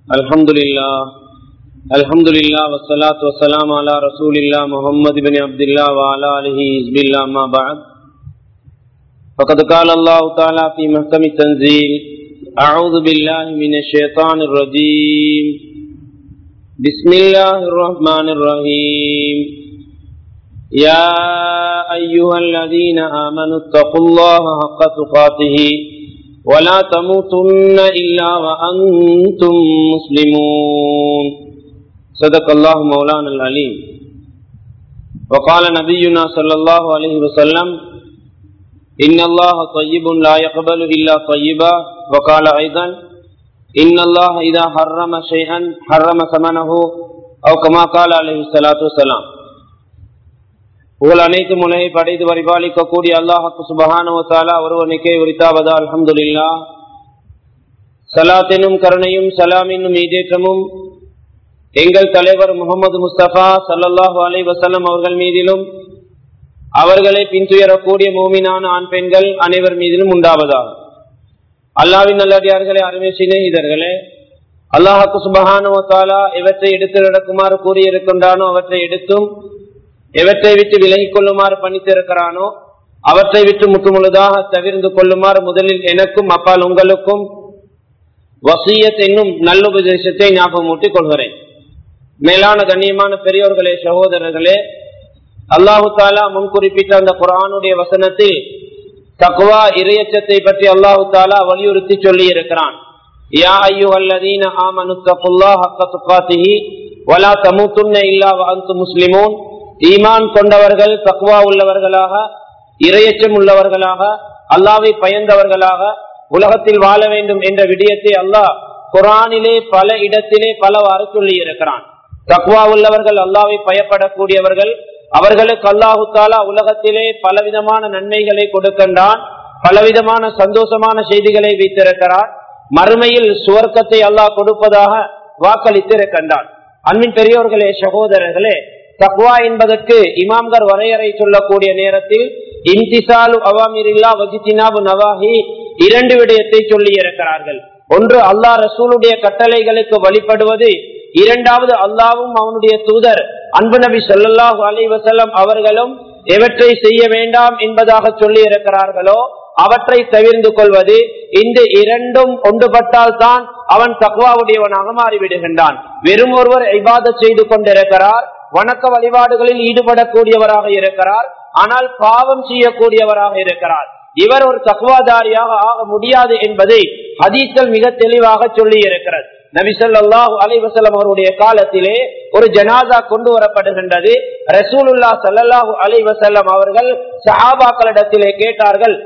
الحمد لله الحمد لله والصلاة والسلام على رسول الله محمد بن عبد الله وعلى آله حزب الله ما بعد فقد قال الله تعالى في محكم التنزيل أعوذ بالله من الشيطان الرجيم بسم الله الرحمن الرحيم يا أيها الذين آمنوا اتقوا الله حق تقاته ولا تموتن إلا وأنتم مسلمون صدق الله مولانا العليم وقال نبينا صلى الله عليه وسلم إن الله طيب لا يقبل إلا طيبا وقال أيضا إن الله إذا حرم شيئا حرم ثمنه أو كما قال عليه الصلاة والسلام புகழ் அனைத்து முனையை படைத்து பரிபாலிக்கக்கூடிய அல்லாஹு சுபஹானுவத்தாலா ஒருவனுக்கே உரித்தாவதா அலமதுல்லா சலாத்தினும் கருணையும் சலாமினும் ஈடேற்றமும் எங்கள் தலைவர் முகமது முஸ்தபா சல்லாஹூ அலை வசல்லம் அவர்கள் மீதிலும் அவர்களை பின்துயரக்கூடிய மூமினான ஆண் பெண்கள் அனைவர் மீதிலும் உண்டாவதா அல்லாவின் நல்லடியார்களே அருமை சிநேகிதர்களே அல்லாஹாக்கு சுபஹானுவத்தாலா இவற்றை எடுத்து நடக்குமாறு கூறியிருக்கின்றானோ அவற்றை எடுத்தும் எவற்றை விட்டு விலகிக் கொள்ளுமாறு பணித்திருக்கிறானோ அவற்றை விட்டு முற்றுமுழுதாக தவிர்ந்து கொள்ளுமாறு முதலில் எனக்கும் அப்பால் உங்களுக்கும் வசியத் என்னும் நல்லுபதேசத்தை ஞாபகம் ஊட்டிக் கொள்கிறேன் மேலான கண்ணியமான பெரியோர்களே சகோதரர்களே அல்லாஹு தாலா முன் குறிப்பிட்ட அந்த குரானுடைய வசனத்தில் தக்குவா இரையச்சத்தை பற்றி அல்லாஹு தாலா வலியுறுத்தி சொல்லி இருக்கிறான் யா ஐயோ அல்லதீன ஆமனு தகுல்லா ஹக்க துக்காத்திஹி வலா தமுத்துன்ன இல்லா வந்து முஸ்லிமோன் ஈமான் கொண்டவர்கள் தக்குவா உள்ளவர்களாக இரையச்சம் உள்ளவர்களாக அல்லாவை பயந்தவர்களாக உலகத்தில் வாழ வேண்டும் என்ற விடயத்தை அல்லாஹ் குரானிலே பல இடத்திலே பலவாறு சொல்லி இருக்கிறான் தக்குவா உள்ளவர்கள் அல்லாவை பயப்படக்கூடியவர்கள் அவர்களுக்கு அல்லாஹு தாலா உலகத்திலே பலவிதமான நன்மைகளை கொடுக்கின்றான் பலவிதமான சந்தோஷமான செய்திகளை வைத்திருக்கிறார் மறுமையில் சுவர்க்கத்தை அல்லாஹ் கொடுப்பதாக வாக்களித்திருக்கின்றான் அன்பின் பெரியோர்களே சகோதரர்களே தக்வா என்பதற்கு இமாம்கர் வரையறை சொல்லக்கூடிய நேரத்தில் இன்திசாலு அவாமிரில்லா வஜித்தினாபு நவாஹி இரண்டு விடயத்தை சொல்லி இருக்கிறார்கள் ஒன்று அல்லாஹ் ரசூலுடைய கட்டளைகளுக்கு வழிபடுவது இரண்டாவது அல்லாவும் அவனுடைய தூதர் அன்பு நபி சொல்லாஹு அலி வசல்லம் அவர்களும் எவற்றை செய்ய வேண்டாம் என்பதாக சொல்லி இருக்கிறார்களோ அவற்றை தவிர்ந்து கொள்வது இந்த இரண்டும் ஒன்றுபட்டால் தான் அவன் தக்குவாவுடையவனாக மாறிவிடுகின்றான் வெறும் ஒருவர் இபாத செய்து கொண்டிருக்கிறார் வணக்க வழிபாடுகளில் ஈடுபடக்கூடியவராக இருக்கிறார் ஆனால் பாவம் செய்யக்கூடியவராக இருக்கிறார் இவர் ஒரு தக்குவாதாரியாக ஆக முடியாது என்பதை ஹதீஸ்கள் மிக தெளிவாக சொல்லி இருக்கிறது நபிசல்லாஹு அலைவசலம் அவருடைய காலத்திலே ஒரு ஜனாதா கொண்டு வரப்படுகின்றது ரசூலுல்லா சல்லாஹூ அலைவசல்லம் அவர்கள் சஹாபாக்களிடத்திலே கேட்டார்கள்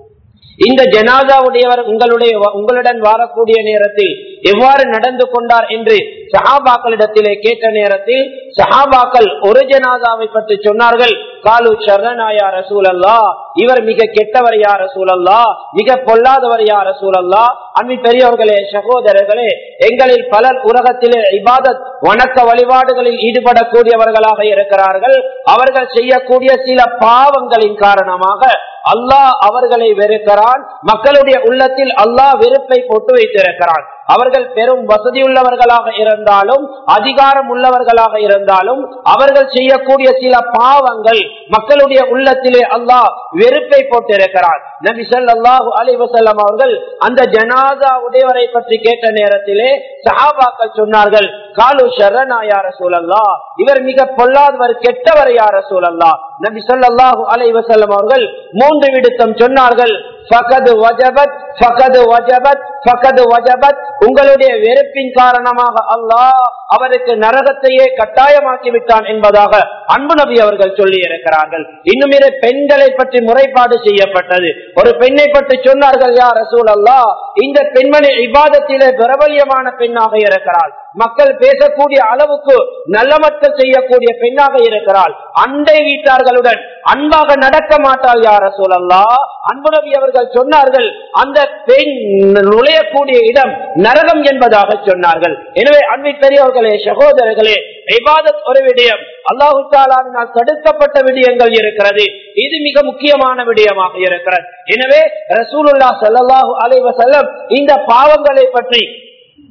இந்த ஜனாதாவுடையவர் உங்களுடைய உங்களுடன் வாரக்கூடிய நேரத்தில் எவ்வாறு நடந்து கொண்டார் என்று சஹாபாக்களிடத்திலே கேட்ட நேரத்தில் சஹாபாக்கள் ஒரு ஜனாதாவை பற்றி சொன்னார்கள் காலு சரணாயா ரசூல் அல்லா இவர் மிக கெட்டவர் யார் ரசூல் அல்லா மிக பொல்லாதவர் யார் ரசூல் அல்லா அன்பி பெரியவர்களே சகோதரர்களே எங்களில் பலர் உலகத்திலே இபாதத் வணக்க வழிபாடுகளில் ஈடுபடக்கூடியவர்களாக இருக்கிறார்கள் அவர்கள் செய்யக்கூடிய சில பாவங்களின் காரணமாக அல்லாஹ் அவர்களை வெறுக்கிறான் மக்களுடைய உள்ளத்தில் அல்லாஹ் வெறுப்பை போட்டு வைத்திருக்கிறான் அவர்கள் பெரும் வசதியுள்ளவர்களாக இருந்தாலும் அதிகாரம் உள்ளவர்களாக இருந்தாலும் அவர்கள் செய்யக்கூடிய சில பாவங்கள் மக்களுடைய உள்ளத்திலே அல்லாஹ் வெறுப்பை போட்டிருக்கிறார் நபி சொல்லாஹு அலி வசல்லம் அவர்கள் அந்த ஜனாதா உடையவரை பற்றி கேட்ட நேரத்திலே சஹாபாக்கள் சொன்னார்கள் காலு ஷரணா யார சூழல்லா இவர் மிக பொல்லாதவர் கெட்டவர் யார சூழல்லா நபி சொல்லாஹு அலை வசல்லம் அவர்கள் மூன்று விடுத்தம் சொன்னார்கள் ஃபகது வஜபத் ஃபகது வஜபத் ஃபகது வஜபத் உங்களுடைய வெறுப்பின் காரணமாக அல்லாஹ் அவருக்கு நரகத்தையே கட்டாயமாக்கி விட்டான் என்பதாக அன்பு நபி அவர்கள் சொல்லி இருக்கிறார்கள் இன்னும் இரு பெண்களை பற்றி முறைப்பாடு செய்யப்பட்டது ஒரு பெண்ணை பற்றி சொன்னார்கள் யார் ரசூல் அல்லா இந்த பெண்மணி இபாதத்திலே பிரபலியமான பெண்ணாக இருக்கிறாள் மக்கள் பேசக்கூடிய அளவுக்கு நல்லமற்ற செய்யக்கூடிய பெண்ணாக இருக்கிறாள் அண்டை வீட்டார்களுடன் அன்பாக நடக்க மாட்டாள் யார சூழல்லா அன்பு நபி அவர்கள் சொன்னார்கள் அந்த பெண் நுழையக்கூடிய இடம் நரகம் என்பதாக சொன்னார்கள் எனவே அன்பை பெரியவர்களே சகோதரர்களே இபாதத் ஒரு விடயம் அல்லாஹு தாலாவினால் தடுக்கப்பட்ட விடயங்கள் இருக்கிறது இது மிக முக்கியமான விடயமாக இருக்கிறது எனவே ரசூலுல்லா ஸல்லல்லாஹு அலைஹி வஸல்லம் இந்த பாவங்களை பற்றி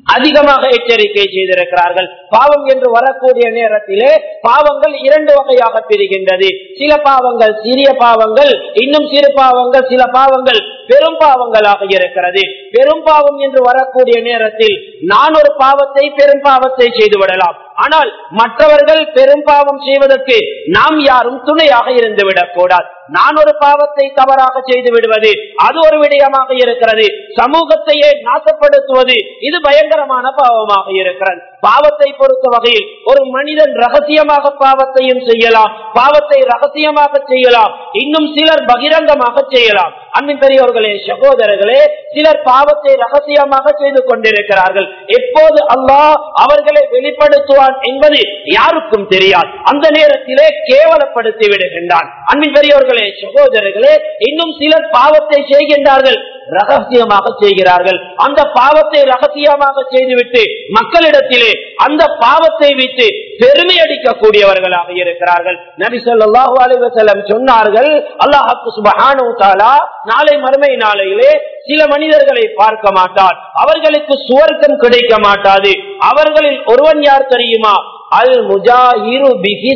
அதிகமாக எச்சரிக்கை செய்திருக்கிறார்கள் பாவம் என்று வரக்கூடிய நேரத்திலே பாவங்கள் இரண்டு வகையாக பிரிகின்றது சில பாவங்கள் சிறிய பாவங்கள் இன்னும் சிறு பாவங்கள் சில பாவங்கள் பெரும் பாவங்களாக இருக்கிறது பெரும் பாவம் என்று வரக்கூடிய நேரத்தில் நான் ஒரு பாவத்தை பெரும் பாவத்தை செய்து விடலாம் ஆனால் மற்றவர்கள் பெரும் பாவம் செய்வதற்கு நாம் யாரும் துணையாக இருந்து விடக்கூடாது நான் ஒரு பாவத்தை தவறாக செய்து விடுவது அது ஒரு விடயமாக இருக்கிறது சமூகத்தையே நாசப்படுத்துவது இது பயங்கரமான பாவமாக இருக்கிறது பாவத்தை பொறுத்த வகையில் ஒரு மனிதன் ரகசியமாக பாவத்தையும் செய்யலாம் பாவத்தை ரகசியமாக செய்யலாம் இன்னும் சிலர் பகிரங்கமாக செய்யலாம் அன்பின் பெரியவர்களே சகோதரர்களே சிலர் பாவத்தை ரகசியமாக செய்து கொண்டிருக்கிறார்கள் எப்போது அல்லாஹ் அவர்களை வெளிப்படுத்துவான் என்பது யாருக்கும் தெரியாது அந்த நேரத்திலே கேவலப்படுத்தி விடுகின்றான் அன்பின் பெரியவர்களே சகோதரர்களே இன்னும் சிலர் பாவத்தை செய்கின்றார்கள் ரகசியமாக செய்கிறார்கள் அந்த பாவத்தை ரகசியமாக செய்துவிட்டு மக்களிடத்திலே அந்த பாவத்தை வைத்து பெருமை அடிக்கக்கூடியவர்களாக இருக்கிறார்கள் நபி சொல்லாஹு அலைவசலம் சொன்னார்கள் அல்லாஹு சுபஹானு தாலா நாளை மறுமை நாளையிலே சில மனிதர்களை பார்க்க மாட்டார் அவர்களுக்கு சுவர்க்கம் கிடைக்க மாட்டாது அவர்களில் ஒருவன் யார் தெரியுமா அல் முஜாஹிரு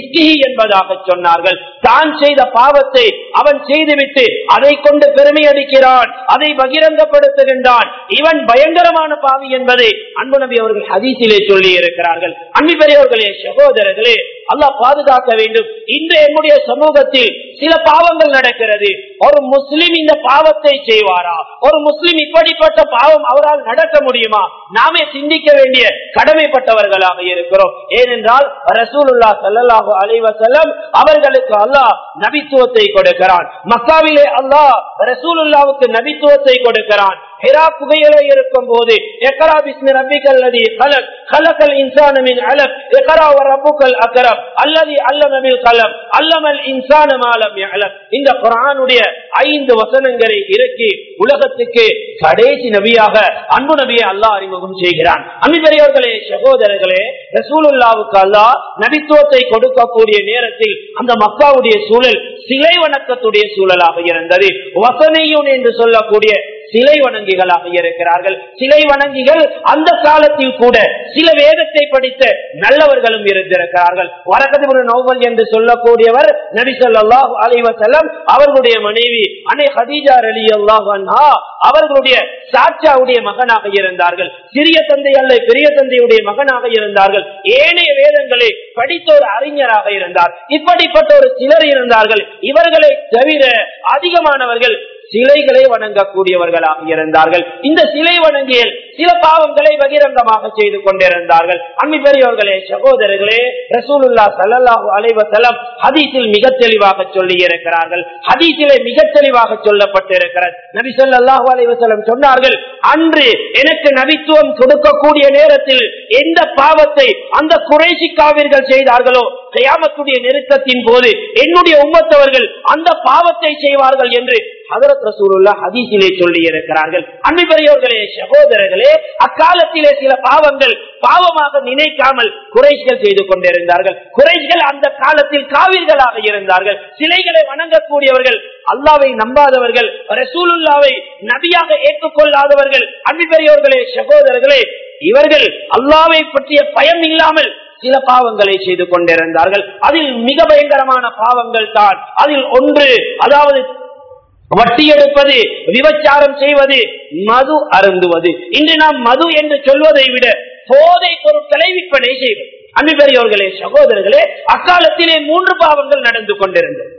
என்பதாக சொன்னார்கள் தான் செய்த பாவத்தை அவன் செய்துவிட்டு அதை கொண்டு பெருமை அடிக்கிறான் அதை பகிரங்கப்படுத்துகின்றான் இவன் பயங்கரமான பாவி என்பதை அன்பு நபி அவர்கள் ஹதீசிலே சொல்லி இருக்கிறார்கள் அன்பு பெரியவர்களே சகோதரர்களே அல்லாஹ் பாதுகாக்க வேண்டும் இன்று என்னுடைய சமூகத்தில் சில பாவங்கள் நடக்கிறது ஒரு முஸ்லிம் இந்த பாவத்தை செய்வாரா ஒரு முஸ்லிம் இப்படிப்பட்ட பாவம் அவரால் நடக்க முடியுமா நாமே சிந்திக்க வேண்டிய கடமைப்பட்டவர்களாக இருக்கிறோம் ஏனென்றால் ரசூலுல்லா சல்லாஹூ அலைவசல்லம் அவர்களுக்கு அல்லாஹ் நபித்துவத்தை கொடுக்கிறான் மக்காவிலே அல்லாஹ் ரசூலுல்லாவுக்கு நபித்துவத்தை கொடுக்கிறான் ஹிரா புகையிலே இருக்கும் போது எக்கரா பிஸ்மி ரப்பிக்கல் லதி கலக் கலக்கல் இன்சானமின் அலக் எக்கரா ரப்புக்கல் அக்கரம் அல்லது அல்லமபில் கலம் அல்லமல் இன்சான மாலம் அலக் இந்த குரானுடைய ஐந்து வசனங்களை இறக்கி உலகத்துக்கு கடைசி நபியாக அன்பு நபியை அல்லாஹ் அறிமுகம் செய்கிறான் அன்பர்களே சகோதரர்களே ரசூலுல்லாவுக்கு அல்லாஹ் நபித்துவத்தை கொடுக்கக்கூடிய நேரத்தில் அந்த மக்காவுடைய சூழல் சிலை வணக்கத்துடைய சூழலாக இருந்தது வசனையூன் என்று சொல்லக்கூடிய சிலை வணங்கிகளாக இருக்கிறார்கள் சிலை வணங்கிகள் அந்த காலத்தில் கூட சில வேதத்தை படித்த நல்லவர்களும் இருந்திருக்கிறார்கள் வரகதிபுர நோவல் என்று சொல்லக்கூடியவர் நபி சொல்லாஹ் அலைவசல்லம் அவர்களுடைய மனைவி அனை ஹதீஜா அலி அல்லாஹா அவர்களுடைய சாட்சாவுடைய மகனாக இருந்தார்கள் சிறிய தந்தை அல்ல பெரிய தந்தையுடைய மகனாக இருந்தார்கள் ஏனைய வேதங்களை படித்த ஒரு அறிஞராக இருந்தார் இப்படிப்பட்ட ஒரு சிலர் இருந்தார்கள் இவர்களை தவிர அதிகமானவர்கள் சிலைகளை வணங்கக்கூடியவர்களாக இருந்தார்கள் இந்த சிலை வணங்கியல் சில பாவங்களை பகிரங்கமாக செய்து கொண்டிருந்தார்கள் அன்பு பெரியவர்களே சகோதரர்களே ரசூலுல்லா சல்லாஹூ அலைவசலம் ஹதீஸில் மிக தெளிவாக சொல்லி இருக்கிறார்கள் ஹதீஸிலே மிக தெளிவாக சொல்லப்பட்டிருக்கிறது நபி சொல்லாஹூ அலைவசலம் சொன்னார்கள் அன்று எனக்கு நபித்துவம் கொடுக்கக்கூடிய நேரத்தில் எந்த பாவத்தை அந்த குறைசி காவிர்கள் செய்தார்களோ கயாமத்துடைய நெருக்கத்தின் போது என்னுடைய உம்மத்தவர்கள் அந்த பாவத்தை செய்வார்கள் என்று ஹதரத் ரசூலுல்லா ஹதீஸிலே சொல்லி இருக்கிறார்கள் அன்பு பெரியவர்களே சகோதரர்களே அக்காலத்திலே சில பாவங்கள் பாவமாக நினைக்காமல் குறைகள் செய்து கொண்டிருந்தார்கள் குறைகள் அந்த காலத்தில் காவிர்களாக இருந்தார்கள் சிலைகளை வணங்கக்கூடியவர்கள் அல்லாவை நம்பாதவர்கள் ரசூலுல்லாவை நபியாக ஏற்றுக்கொள்ளாதவர்கள் அன்பு பெரியவர்களே சகோதரர்களே இவர்கள் அல்லாவை பற்றிய பயம் இல்லாமல் சில பாவங்களை செய்து கொண்டிருந்தார்கள் அதில் மிக பயங்கரமான பாவங்கள் தான் அதில் ஒன்று அதாவது வட்டி எடுப்பது விபச்சாரம் செய்வது மது அருந்துவது இன்று நாம் மது என்று சொல்வதை விட போதை பொருட்களை விற்பனை செய்வது அன்பு பெரியவர்களே சகோதரர்களே அக்காலத்திலே மூன்று பாவங்கள் நடந்து கொண்டிருந்தது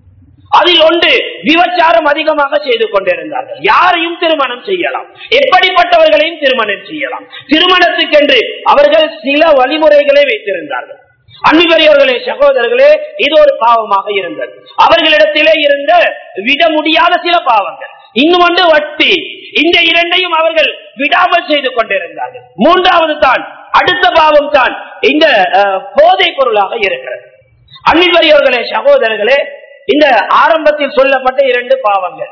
அதில் ஒன்று விபச்சாரம் அதிகமாக செய்து கொண்டிருந்தார்கள் யாரையும் திருமணம் செய்யலாம் எப்படிப்பட்டவர்களையும் திருமணம் செய்யலாம் திருமணத்துக்கென்று அவர்கள் சில வழிமுறைகளை வைத்திருந்தார்கள் அன்புபெரியவர்களே சகோதரர்களே இது ஒரு பாவமாக இருந்தது அவர்களிடத்திலே இருந்த விட முடியாத சில பாவங்கள் இன்னும் ஒன்று வட்டி இந்த இரண்டையும் அவர்கள் விடாமல் செய்து கொண்டிருந்தார்கள் மூன்றாவது தான் அடுத்த பாவம் தான் இந்த போதை பொருளாக இருக்கிறது அன்புபெரியவர்களே சகோதரர்களே இந்த ஆரம்பத்தில் சொல்லப்பட்ட இரண்டு பாவங்கள்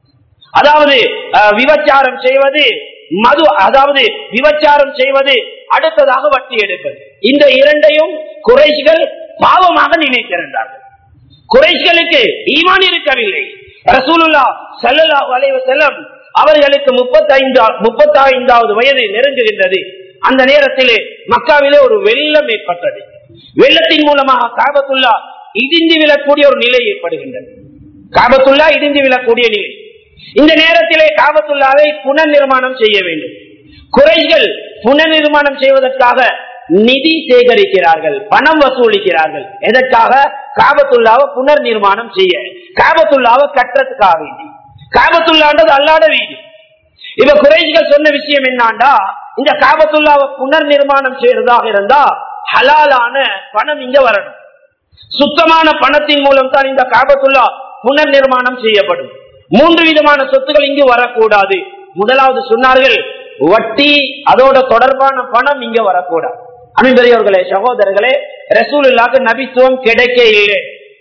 அதாவது விபச்சாரம் செய்வது மது அதாவது விபச்சாரம் செய்வது அடுத்ததாக வட்டி எடுப்பது இந்த இரண்டையும் குறைகள் பாவமாக நினைத்திருந்தார்கள் குறைகளுக்கு ஈமான் இருக்கவில்லை ரசூலுல்லா சல்லல்லாஹு அலைவ செல்லம் அவர்களுக்கு முப்பத்தி ஐந்து முப்பத்தி ஐந்தாவது வயது நெருங்குகின்றது அந்த நேரத்திலே மக்காவிலே ஒரு வெள்ளம் ஏற்பட்டது வெள்ளத்தின் மூலமாக காபத்துல்லா இடிந்து விழக்கூடிய ஒரு நிலை ஏற்படுகின்றது காபத்துல்லா இடிந்து விழக்கூடிய நிலை இந்த நேரத்திலே காபத்துல்லாவை புனர் நிர்மாணம் செய்ய வேண்டும் குறைகள் புனர் நிர்மாணம் செய்வதற்காக நிதி சேகரிக்கிறார்கள் பணம் வசூலிக்கிறார்கள் எதற்காக காபத்துல்லாவை புனர் நிர்மாணம் செய்ய காபத்துல்லாவை கட்டுறதுக்காக வேண்டி காபத்துல்லான்றது அல்லாத வீடு இப்ப குறைகள் சொன்ன விஷயம் என்னாண்டா இந்த காபத்துல்லாவை புனர் நிர்மாணம் செய்யறதாக இருந்தா ஹலாலான பணம் இங்க வரணும் சுத்தமான பணத்தின் மூலம் தான் இந்த காபத்துல்லா புனர் நிர்மாணம் செய்யப்படும் மூன்று விதமான சொத்துக்கள் இங்கு வரக்கூடாது முதலாவது சொன்னார்கள் வட்டி அதோட தொடர்பான பணம் இங்க வரக்கூடாது அன்பெரியவர்களே சகோதரர்களே ரசூலுல்லாக்கு நபித்துவம் கிடைக்க இல்லை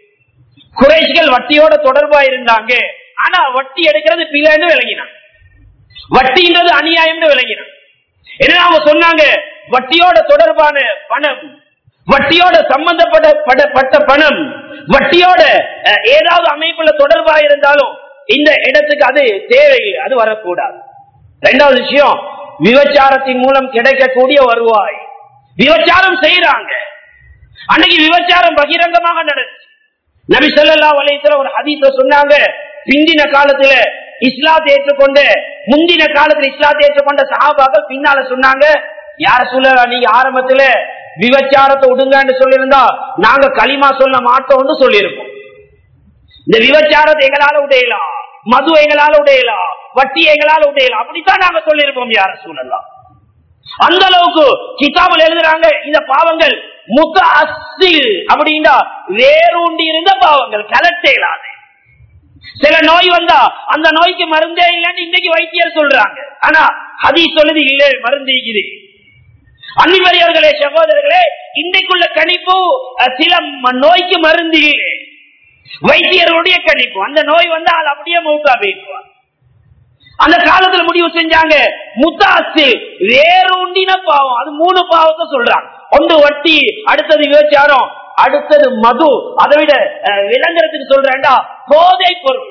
குறைகள் வட்டியோட தொடர்பா இருந்தாங்க ஆனா வட்டி எடுக்கிறது பிள்ளைன்னு விளங்கினான் வட்டின்றது அநியாயம்னு விளங்கினான் என்ன அவங்க சொன்னாங்க வட்டியோட தொடர்பான பணம் வட்டியோட சம்பந்தப்பட்ட பணம் வட்டியோட ஏதாவது அமைப்புல தொடர்பா இருந்தாலும் இந்த இடத்துக்கு அது தேவையில்லை அது வரக்கூடாது ரெண்டாவது விஷயம் விபச்சாரத்தின் மூலம் கிடைக்கக்கூடிய வருவாய் விபச்சாரம் செய்யறாங்க அன்னைக்கு விபச்சாரம் பகிரங்கமாக நடந்துச்சு நபி சொல்லா வலையத்துல ஒரு ஹதீச சொன்னாங்க பிந்தின காலத்துல இஸ்லாத்தை ஏற்றுக்கொண்டு முந்தின காலத்துல இஸ்லாத்தை ஏற்றுக்கொண்ட சஹாபாக்கள் பின்னால சொன்னாங்க யார சொல்ல நீங்க ஆரம்பத்துல விபச்சாரத்தை விடுங்கன்னு சொல்லியிருந்தா நாங்க களிமா சொல்ல மாட்டோம்னு சொல்லியிருக்கோம் இந்த விபச்சாரத்தை எங்களால உடையலாம் மது எங்களால உடையலாம் வட்டி எங்களால உடையலாம் அப்படித்தான் நாங்க சொல்லியிருப்போம் யார சூழலாம் அந்த அளவுக்கு கிதாபில் எழுதுறாங்க இந்த பாவங்கள் முத்த அசில் அப்படின்னா வேரூண்டி இருந்த பாவங்கள் கலட்டேலாது சில நோய் வந்தா அந்த நோய்க்கு மருந்தே இல்லைன்னு இன்னைக்கு வைத்தியர் சொல்றாங்க ஆனா அதி சொல்லுது இல்லை மருந்து இருக்குது அன்னிவரியர்களே சகோதரர்களே இன்னைக்குள்ள கணிப்பு சில நோய்க்கு மருந்து இல்லை வைத்தியர்களுடைய கணிப்பு அந்த நோய் வந்தால் அப்படியே மூட்டா போயிடுவார் அந்த காலத்துல முடிவு செஞ்சாங்க முத்தாசு வேறுண்டின பாவம் அது மூணு பாவத்தை சொல்றாங்க ஒன்று வட்டி அடுத்தது விபச்சாரம் அடுத்தது மது அதை விட விளங்குறதுக்கு சொல்றேன்டா போதை பொருள்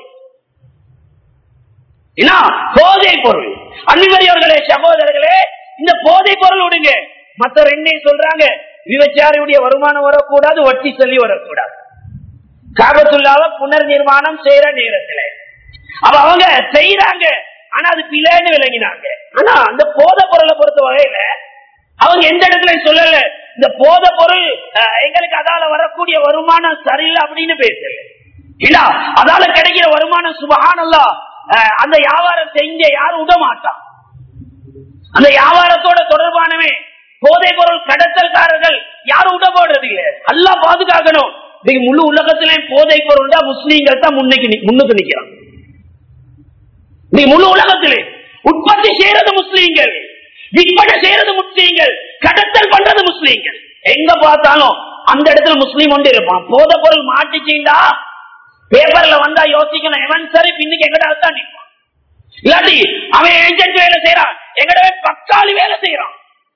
என்ன போதை பொருள் அன்னிவரியவர்களே சகோதரர்களே இந்த போதை பொருள் விடுங்க மத்த ரெண்டையும் சொல்றாங்க விபச்சாரியுடைய வருமானம் வரக்கூடாது வட்டி சொல்லி வரக்கூடாது காபத்துள்ளாவ புனர் நிர்மாணம் செய்யற நேரத்துல அப்ப அவங்க செய்யறாங்க ஆனா அது பிள்ளைன்னு விளங்கினாங்க ஆனா அந்த போத பொருளை பொறுத்த வகையில அவங்க எந்த இடத்துல சொல்லல இந்த போத பொருள் எங்களுக்கு அதால வரக்கூடிய வருமானம் சரியில்லை அப்படின்னு பேசல இல்ல அதால கிடைக்கிற வருமானம் சுபகானல்லா அந்த வியாபாரம் செஞ்ச யாரும் விட மாட்டான் அந்த வியாபாரத்தோட தொடர்பானவே போதை பொருள் கடத்தல்காரர்கள் யாரும் விட போடுறது இல்லை எல்லாம் பாதுகாக்கணும் முழு உலகத்திலே போதை பொருள் தான் முஸ்லீம்கள் தான் முன்னைக்கு முன்னுக்கு நிக்கிறான் நீ முழு உலகத்திலே உற்பத்தி செய்யறது முஸ்லீம்கள் விற்பனை செய்யறது முஸ்லீம்கள் கடத்தல் பண்றது முஸ்லீம்கள் எங்க பார்த்தாலும் அந்த இடத்துல முஸ்லீம் ஒன்று இருப்பான் போத பொருள் மாட்டிச்சீண்டா பேப்பர்ல வந்தா யோசிக்கணும் எவன் சரி பின்னுக்கு எங்கடா தான் நிற்பான் இல்லாட்டி அவன் ஏஜென்ட் வேலை செய்யறான் எங்கடவே பக்காளி வேலை செய்யறான்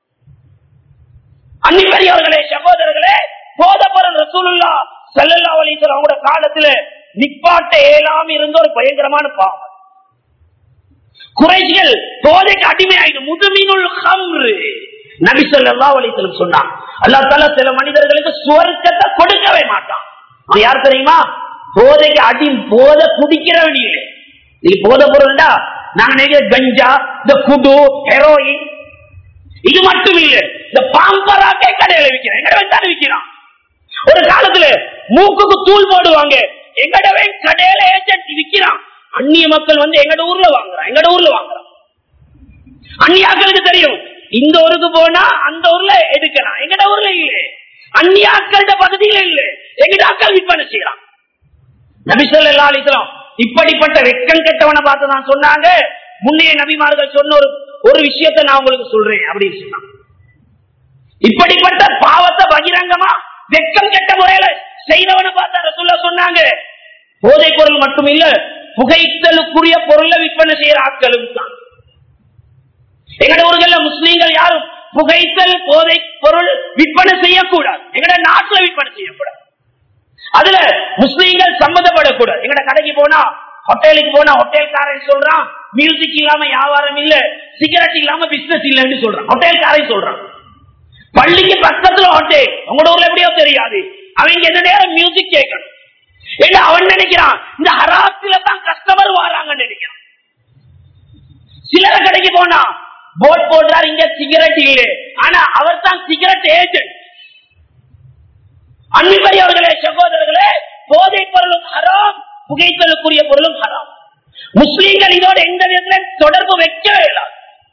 அன்னி பெரியவர்களே சகோதரர்களே போத பொருள் ரசூலுல்லா செல்லல்லா வலிசர் அவங்களோட காலத்துல நிப்பாட்ட ஏலாம் இருந்த ஒரு பயங்கரமான பாவம் குறைகள் போதைக்கு அடிமையாயிடும் முதுமீனுள் ஹம்ரு நபி சொல்லா வலிசலம் சொன்னான் அல்லா தால சில மனிதர்களுக்கு சுவர்க்கத்தை கொடுக்கவே மாட்டான் அவன் யார் தெரியுமா போதைக்கு அடி போதை குடிக்கிறவன் இல்லை நீ போத பொருள்டா நாங்க நினைக்கிற கஞ்சா இந்த குடு ஹெரோயின் இது மட்டும் இல்ல இந்த பாம்பராக்கே கடையில விற்கிறேன் எங்கட தானே விற்கிறான் ஒரு காலத்துல மூக்குக்கு தூள் போடுவாங்க எங்கடவே கடையில ஏஜென்ட் விற்கிறான் அந்நிய மக்கள் வந்து எங்கட ஊர்ல வாங்குறான் எங்கட ஊர்ல வாங்குறான் அந்நியாக்களுக்கு தெரியும் இந்த ஊருக்கு போனா அந்த ஊர்ல எடுக்கலாம் எங்கட ஊர்ல இல்ல அந்நியாக்கள பகுதியில இல்ல எங்கட ஆக்கள் விற்பனை செய்யறான் நபிசல்லா அலிஸ்லாம் இப்படிப்பட்ட வெக்கம் கெட்டவனை பார்த்து நான் சொன்னாங்க முன்னைய நபிமார்கள் சொன்ன ஒரு ஒரு விஷயத்தை நான் உங்களுக்கு சொல்றேன் அப்படின்னு சொன்னான் இப்படிப்பட்ட பாவத்தை பகிரங்கமா வெக்கம் கெட்ட முறையில செய்தவனை பார்த்தா ரசுல்லா சொன்னாங்க போதை பொருள் மட்டும் இல்ல புகைத்தலுக்குரிய பொருளை விற்பனை செய்யற ஆட்களும் தான் எங்கட ஊர்கள்ல முஸ்லீம்கள் யாரும் புகைத்தல் போதை பொருள் விற்பனை செய்யக்கூடாது எங்கட நாட்டுல விற்பனை செய்யக்கூடாது அதுல முஸ்லீம்கள் சம்மந்தப்படக்கூடாது எங்கட கடைக்கு போனா ஹோட்டலுக்கு போனா ஹோட்டல்காரன் சொல்றான் மியூசிக் இல்லாம வியாபாரம் இல்ல சிகரெட் இல்லாம பிசினஸ் இல்லன்னு சொல்றான் ஹோட்டல்காரையும் சொல்றான் பள்ளிக்கு பக்கத்துல ஹோட்டல் உங்களோட ஊர்ல எப்படியோ தெரியாது அவங்க எந்த நேரம் மியூசிக் கேட்கணும் ஏன்னா அவன் நினைக்கிறான் இந்த ஹராத்துல தான் கஸ்டமர் வராங்கன்னு நினைக்கிறான் சிலர கடைக்கு போனா போட் போடுறாரு இங்க சிகரெட் இல்லை ஆனா அவர் தான் சிகரெட் ஏஜென்ட் அன்புக்குரியவர்களே சகோதரர்களே போதைப் பொருளும் ஹராம் புகைத்தலுக்குரிய பொருளும் ஹராம் முஸ்லீம்கள் இதோட எந்த விதத்திலும் தொடர்பு வைக்கவே இல்லை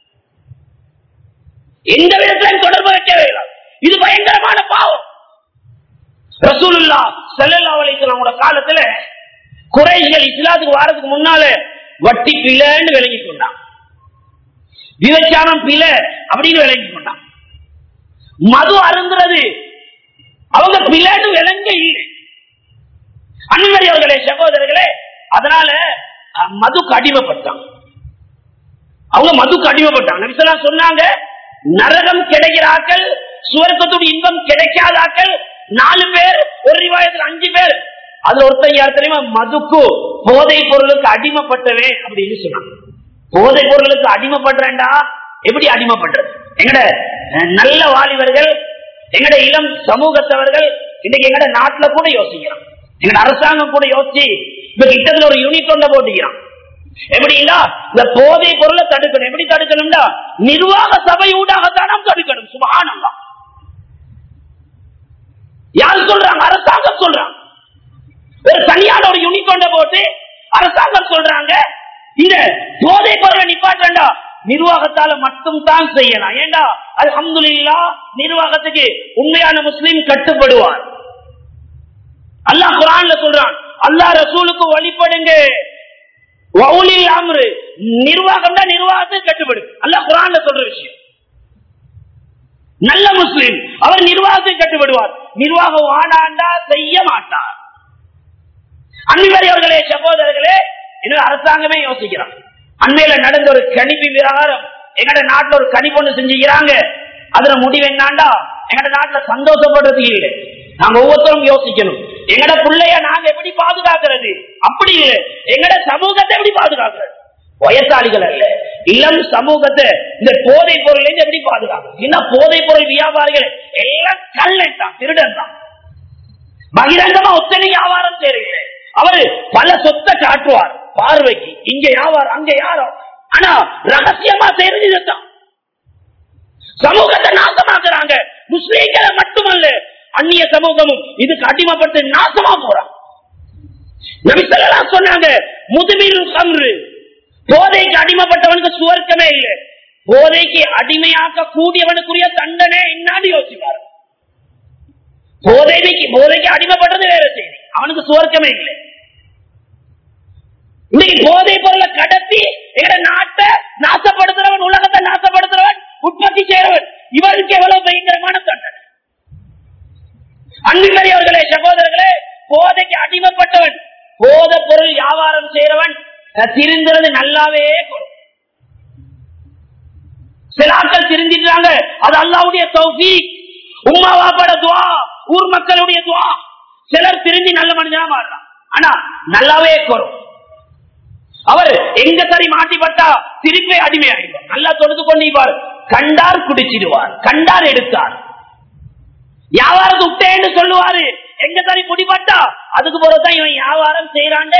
எந்த விதத்திலும் தொடர்பு வைக்கவே இல்லை இது பயங்கரமான பாவம் ரசூலுல்லா ஸல்லல்லாஹு அலைஹி வஸல்லம் காலத்துல குறைகள் இஸ்லாத்துக்கு வாரதுக்கு முன்னால வட்டி பிள்ளைன்னு விளங்கி கொண்டான் விபச்சாரம் பிள்ளை அப்படின்னு விளங்கி கொண்டான் மது அருந்துறது அவங்க பிள்ளைன்னு விளங்க இல்லை அன்பர்களே சகோதரர்களே அதனால அஹ், மதுக்கு அடிமைப்பட்டான் அவங்க மதுக்கு அடிமைப்பட்டாங்க நபிசல்லாம் சொன்னாங்க நரகம் கிடைக்கிறார்கள் சுவர்க்கத்துடைய இன்பம் கிடைக்காதாக்கள் நாலு பேர் ஒரு ரிவாயத்தில் அஞ்சு பேர் அதுல ஒருத்தன் யார் தெரியுமா மதுக்கு போதை பொருளுக்கு அடிமைப்பட்டவே அப்படின்னு சொன்னாங்க போதை பொருளுக்கு அடிமைப்படுறேன்டா எப்படி அடிமைப்படுறது எங்கட அஹ், நல்ல வாலிபர்கள் எங்கட இளம் சமூகத்தவர்கள் இன்னைக்கு எங்கட நாட்டுல கூட யோசிக்கிறோம் எங்கட அரசாங்கம் கூட யோசிச்சு இப்ப கிட்டத்துல ஒரு யூனிட் ஒன்றை போட்டுக்கிறான் எப்படின்னா இந்த போதை பொருளை தடுக்கணும் எப்படி தடுக்கணும்னா நிர்வாக சபை ஊடாகத்தான் நாம் தடுக்கணும் சுபகானந்தா யார் சொல்றாங்க அரசாங்கம் சொல்றாங்க ஒரு தனியான ஒரு யூனிட் ஒன்றை போட்டு அரசாங்கம் சொல்றாங்க இந்த போதை பொருளை நிப்பாட்டா நிர்வாகத்தால மட்டும் தான் செய்யலாம் ஏண்டா அல்ஹம்துலில்லா நிர்வாகத்துக்கு உண்மையான முஸ்லீம் கட்டுப்படுவார் அல்லாஹ் குரான்ல சொல்றான் அல்லாஹ் ரசூலுக்கு வழிபடுங்க வவுலில் அம்ரு நிர்வாகம் தான் நிர்வாகத்துக்கு கட்டுப்படு அல்லாஹ் குரான்ல சொல்ற விஷயம் நல்ல முஸ்லீம் அவர் நிர்வாகத்துக்கு கட்டுப்படுவார் நிர்வாகம் ஆடாண்டா செய்ய மாட்டார் அன்பர்களே சகோதரர்களே இன்னும் அரசாங்கமே யோசிக்கிறான் அண்மையில நடந்த ஒரு கணிப்பு விவகாரம் எங்கட நாட்டுல ஒரு கணிப்பு ஒண்ணு செஞ்சுக்கிறாங்க அதுல முடிவு என்னாண்டா எங்கட நாட்டுல சந்தோஷப்படுறது இல்லை நாங்க ஒவ்வொருத்தரும் யோசிக்கணும் எங்கட பிள்ளைய நாங்க எப்படி பாதுகாக்கிறது அப்படி இல்லை எங்கட சமூகத்தை எப்படி பாதுகாக்கிறது வயசாளிகள் அல்ல இளம் சமூகத்தை இந்த போதை பொருள் எப்படி பாதுகாக்கிறது என்ன போதை பொருள் வியாபாரிகள் எல்லாம் கல்லன் தான் திருடன் தான் பகிரங்கமா ஒத்தனை வியாபாரம் செய்யறீங்க அவரு பல சொத்தை காட்டுவார் பார்வைக்கு இங்க வியாபாரம் அங்க யாரோ ஆனா ரகசியமா செய்யறது இதுதான் சமூகத்தை நாசமாக்குறாங்க முஸ்லீம்களை மட்டுமல்ல அந்நிய சமூகமும் இதுக்கு அடிமைப்பட்டு நாசமா போறான் நபிசல்லாம் சொன்னாங்க முதுமில் கம்ரு போதைக்கு அடிமைப்பட்டவனுக்கு சுவர்க்கமே இல்லை போதைக்கு அடிமையாக்க கூடியவனுக்குரிய தண்டனை என்னான்னு யோசிப்பாரு போதைக்கு போதைக்கு அடிமைப்படுறது வேற செய்தி அவனுக்கு சுவர்க்கமே இல்லை இன்னைக்கு போதை பொருளை கடத்தி எங்க நாட்டை நாசப்படுத்துறவன் உலகத்தை நாசப்படுத்துறவன் உற்பத்தி செய்யறவன் இவருக்கு எவ்வளவு பயங்கரமான தண்டனை அன்புக்குரியவர்களே சகோதரர்களே போதைக்கு அடிமைப்பட்டவன் போத பொருள் வியாபாரம் செய்யறவன் திருந்துறது நல்லாவே போடும் சில ஆட்கள் திருந்திட்டாங்க அது அல்லாவுடைய தௌஃபி உமா வாப்பாட துவா ஊர் மக்களுடைய துவா சிலர் திருந்தி நல்ல மனிதனா மாறுறான் ஆனா நல்லாவே குறும் அவர் எங்க சரி மாட்டிப்பட்டா திருப்பி அடிமையாயிடும் நல்லா தொடுத்து கொண்டிருப்பார் கண்டார் குடிச்சிடுவார் கண்டார் எடுத்தார் வியாபாரத்தை விட்டேன்னு சொல்லுவாரு எங்க சரி குடிப்பட்டா அதுக்கு பிறகுதான் இவன் வியாபாரம் செய்யறாண்டே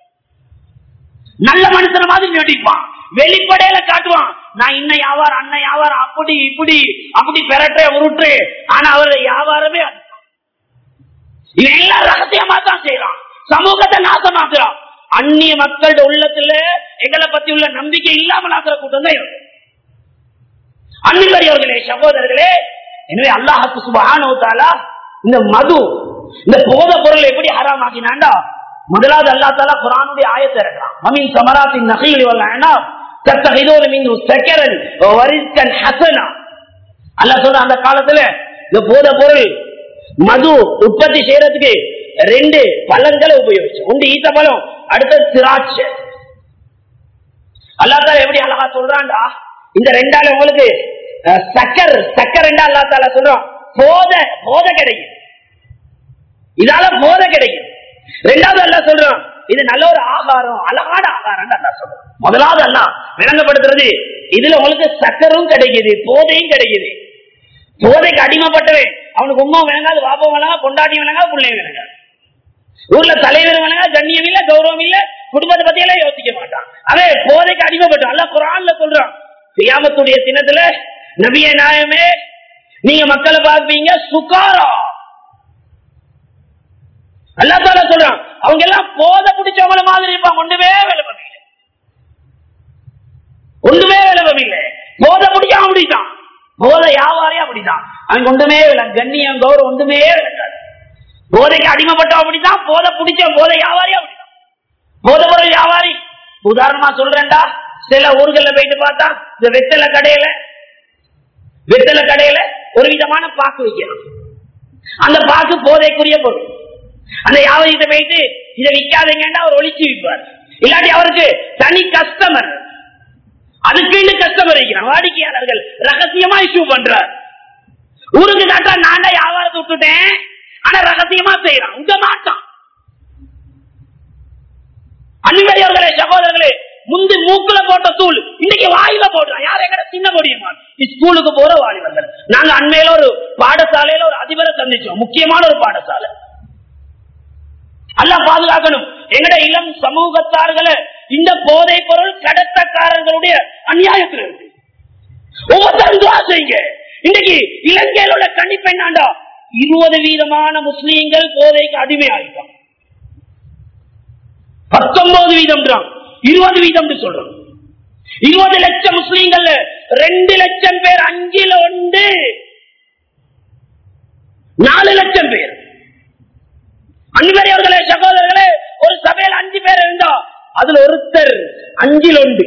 நல்ல மனுஷன மாதிரி நடிப்பான் வெளிப்படையில காட்டுவான் நான் இன்ன வியாபாரம் அண்ணன் வியாபாரம் அப்படி இப்படி அப்படி பெறட்டே உருட்டு ஆனா அவர் வியாபாரமே அதுதான். இவன் எல்லாம் ரகசியமா தான் செய்யறான் சமூகத்தை நாசமாக்குறான் அந்நிய மக்களோட உள்ளத்துல எங்களை பத்தி உள்ள நம்பிக்கை இல்லாமல் ஆக்குற கூட்டம் தான் இவன். அன்பர்களே சகோதரர்களே எனவே அல்லாஹுக்கு சுபஹானோத்தாலா இந்த மது இந்த போத பொருள் எப்படி ஹராமாக்கினாண்டா முதலாவது அல்லா தாலா குரானுடைய ஆயத்தை இருக்கிறான் மமின் சமராத்தின் நகையில் வரலாம்னா தத்தகைதோடு மீன் செக்கரன் வரிஸ்கன் ஹசனா அல்லா சொல்ற அந்த காலத்துல இந்த போத பொருள் மது உற்பத்தி செய்யறதுக்கு ரெண்டு பழங்களை உபயோகிச்சு ஒன்று ஈத்த பழம் அடுத்தது திராட்சை அல்லா தாலா எப்படி அழகா சொல்றான்டா இந்த ரெண்டால உங்களுக்கு அஹ், சக்கர் சக்கர் ரெண்டா அல்லா தாலா சொல்றோம் போத போத கிடைக்கும் இதால போத கிடைக்கும் ரெண்டாவது அல்லா சொல்றான் இது நல்ல ஒரு ஆகாரம் அழகான ஆகாரம் அல்லா சொல்றான் முதலாவது அல்ல விளங்கப்படுத்துறது இதுல உங்களுக்கு சக்கரும் கிடைக்குது போதையும் கிடைக்குது போதைக்கு அடிமைப்பட்டவன் அவனுக்கு உமா விளங்காது வாப்பம் விளங்கா கொண்டாடி விளங்கா பிள்ளை விளங்கா ஊர்ல தலைவர் விளங்கா கண்ணியம் இல்ல கௌரவம் இல்ல குடும்பத்தை பத்தி எல்லாம் யோசிக்க மாட்டான் அதே போதைக்கு அடிமைப்பட்டான் அல்ல குரான்ல சொல்றான் கியாமத்துடைய தினத்துல நபிய நாயமே நீங்க மக்களை பார்ப்பீங்க சுகாரா அல்லா தால சொல்றான் அவங்க எல்லாம் போதை பிடிச்சவங்கள மாதிரி இருப்பாங்க ஒன்றுமே விளம்பரம் இல்லை ஒன்றுமே விளம்பரம் இல்லை போதை பிடிக்காம அப்படித்தான் போதை வியாபாரியா அப்படித்தான் அவன் ஒன்றுமே விளை கண்ணியம் கௌரவம் ஒன்றுமே விளங்காது போதைக்கு அடிமைப்பட்டவன் அப்படித்தான் போதை பிடிச்ச போதை வியாபாரி அப்படித்தான் போதை பொருள் வியாபாரி உதாரணமா சொல்றேன்டா சில ஊர்கள்ல போயிட்டு பார்த்தா இந்த வெத்தலை கடையில வெத்தலை கடையில ஒரு விதமான பாக்கு வைக்கிறான் அந்த பாக்கு போதைக்குரிய பொருள் அந்த வியாபாரிகிட்ட போயிட்டு இதை விற்காதீங்கன்னா அவர் ஒழிச்சு விற்பார் இல்லாட்டி அவருக்கு தனி கஸ்டமர் அதுக்குன்னு கஸ்டமர் வைக்கிறான் வாடிக்கையாளர்கள் ரகசியமா இஷ்யூ பண்றார் ஊருக்கு காட்டா நான் தான் வியாபாரத்தை விட்டுட்டேன் ஆனா ரகசியமா செய்யறான் உங்க மாட்டான் அன்பரையர்களே சகோதரர்களே முந்தி மூக்குல போட்ட தூள் இன்னைக்கு வாயில போடுறான் யார் எங்கட சின்ன முடியுமா ஸ்கூலுக்கு போற வாலிபர்கள் நாங்க அண்மையில ஒரு பாடசாலையில ஒரு அதிபரை சந்திச்சோம் முக்கியமான ஒரு பாடசாலை அல்ல பாதுகாக்கணும் எங்கட இளம் சமூகத்தார்களை இந்த போதை பொருள் கடத்தக்காரர்களுடைய அநியாயத்தில் இருக்கு ஒவ்வொருத்தரும் துவா செய்யுங்க இன்னைக்கு இலங்கையில் உள்ள கண்டிப்பா என்னாண்டா இருபது வீதமான முஸ்லீம்கள் போதைக்கு அடிமை ஆகிட்டான் பத்தொன்பது வீதம் இருபது வீதம் சொல்றோம் இருபது லட்சம் முஸ்லீம்கள் ரெண்டு லட்சம் பேர் அஞ்சில் ஒன்று நாலு லட்சம் பேர் அன்பரையர்களே சகோதரர்களே ஒரு சபையில் அஞ்சு பேர் இருந்தா அதுல ஒருத்தர் அஞ்சில் ஒன்று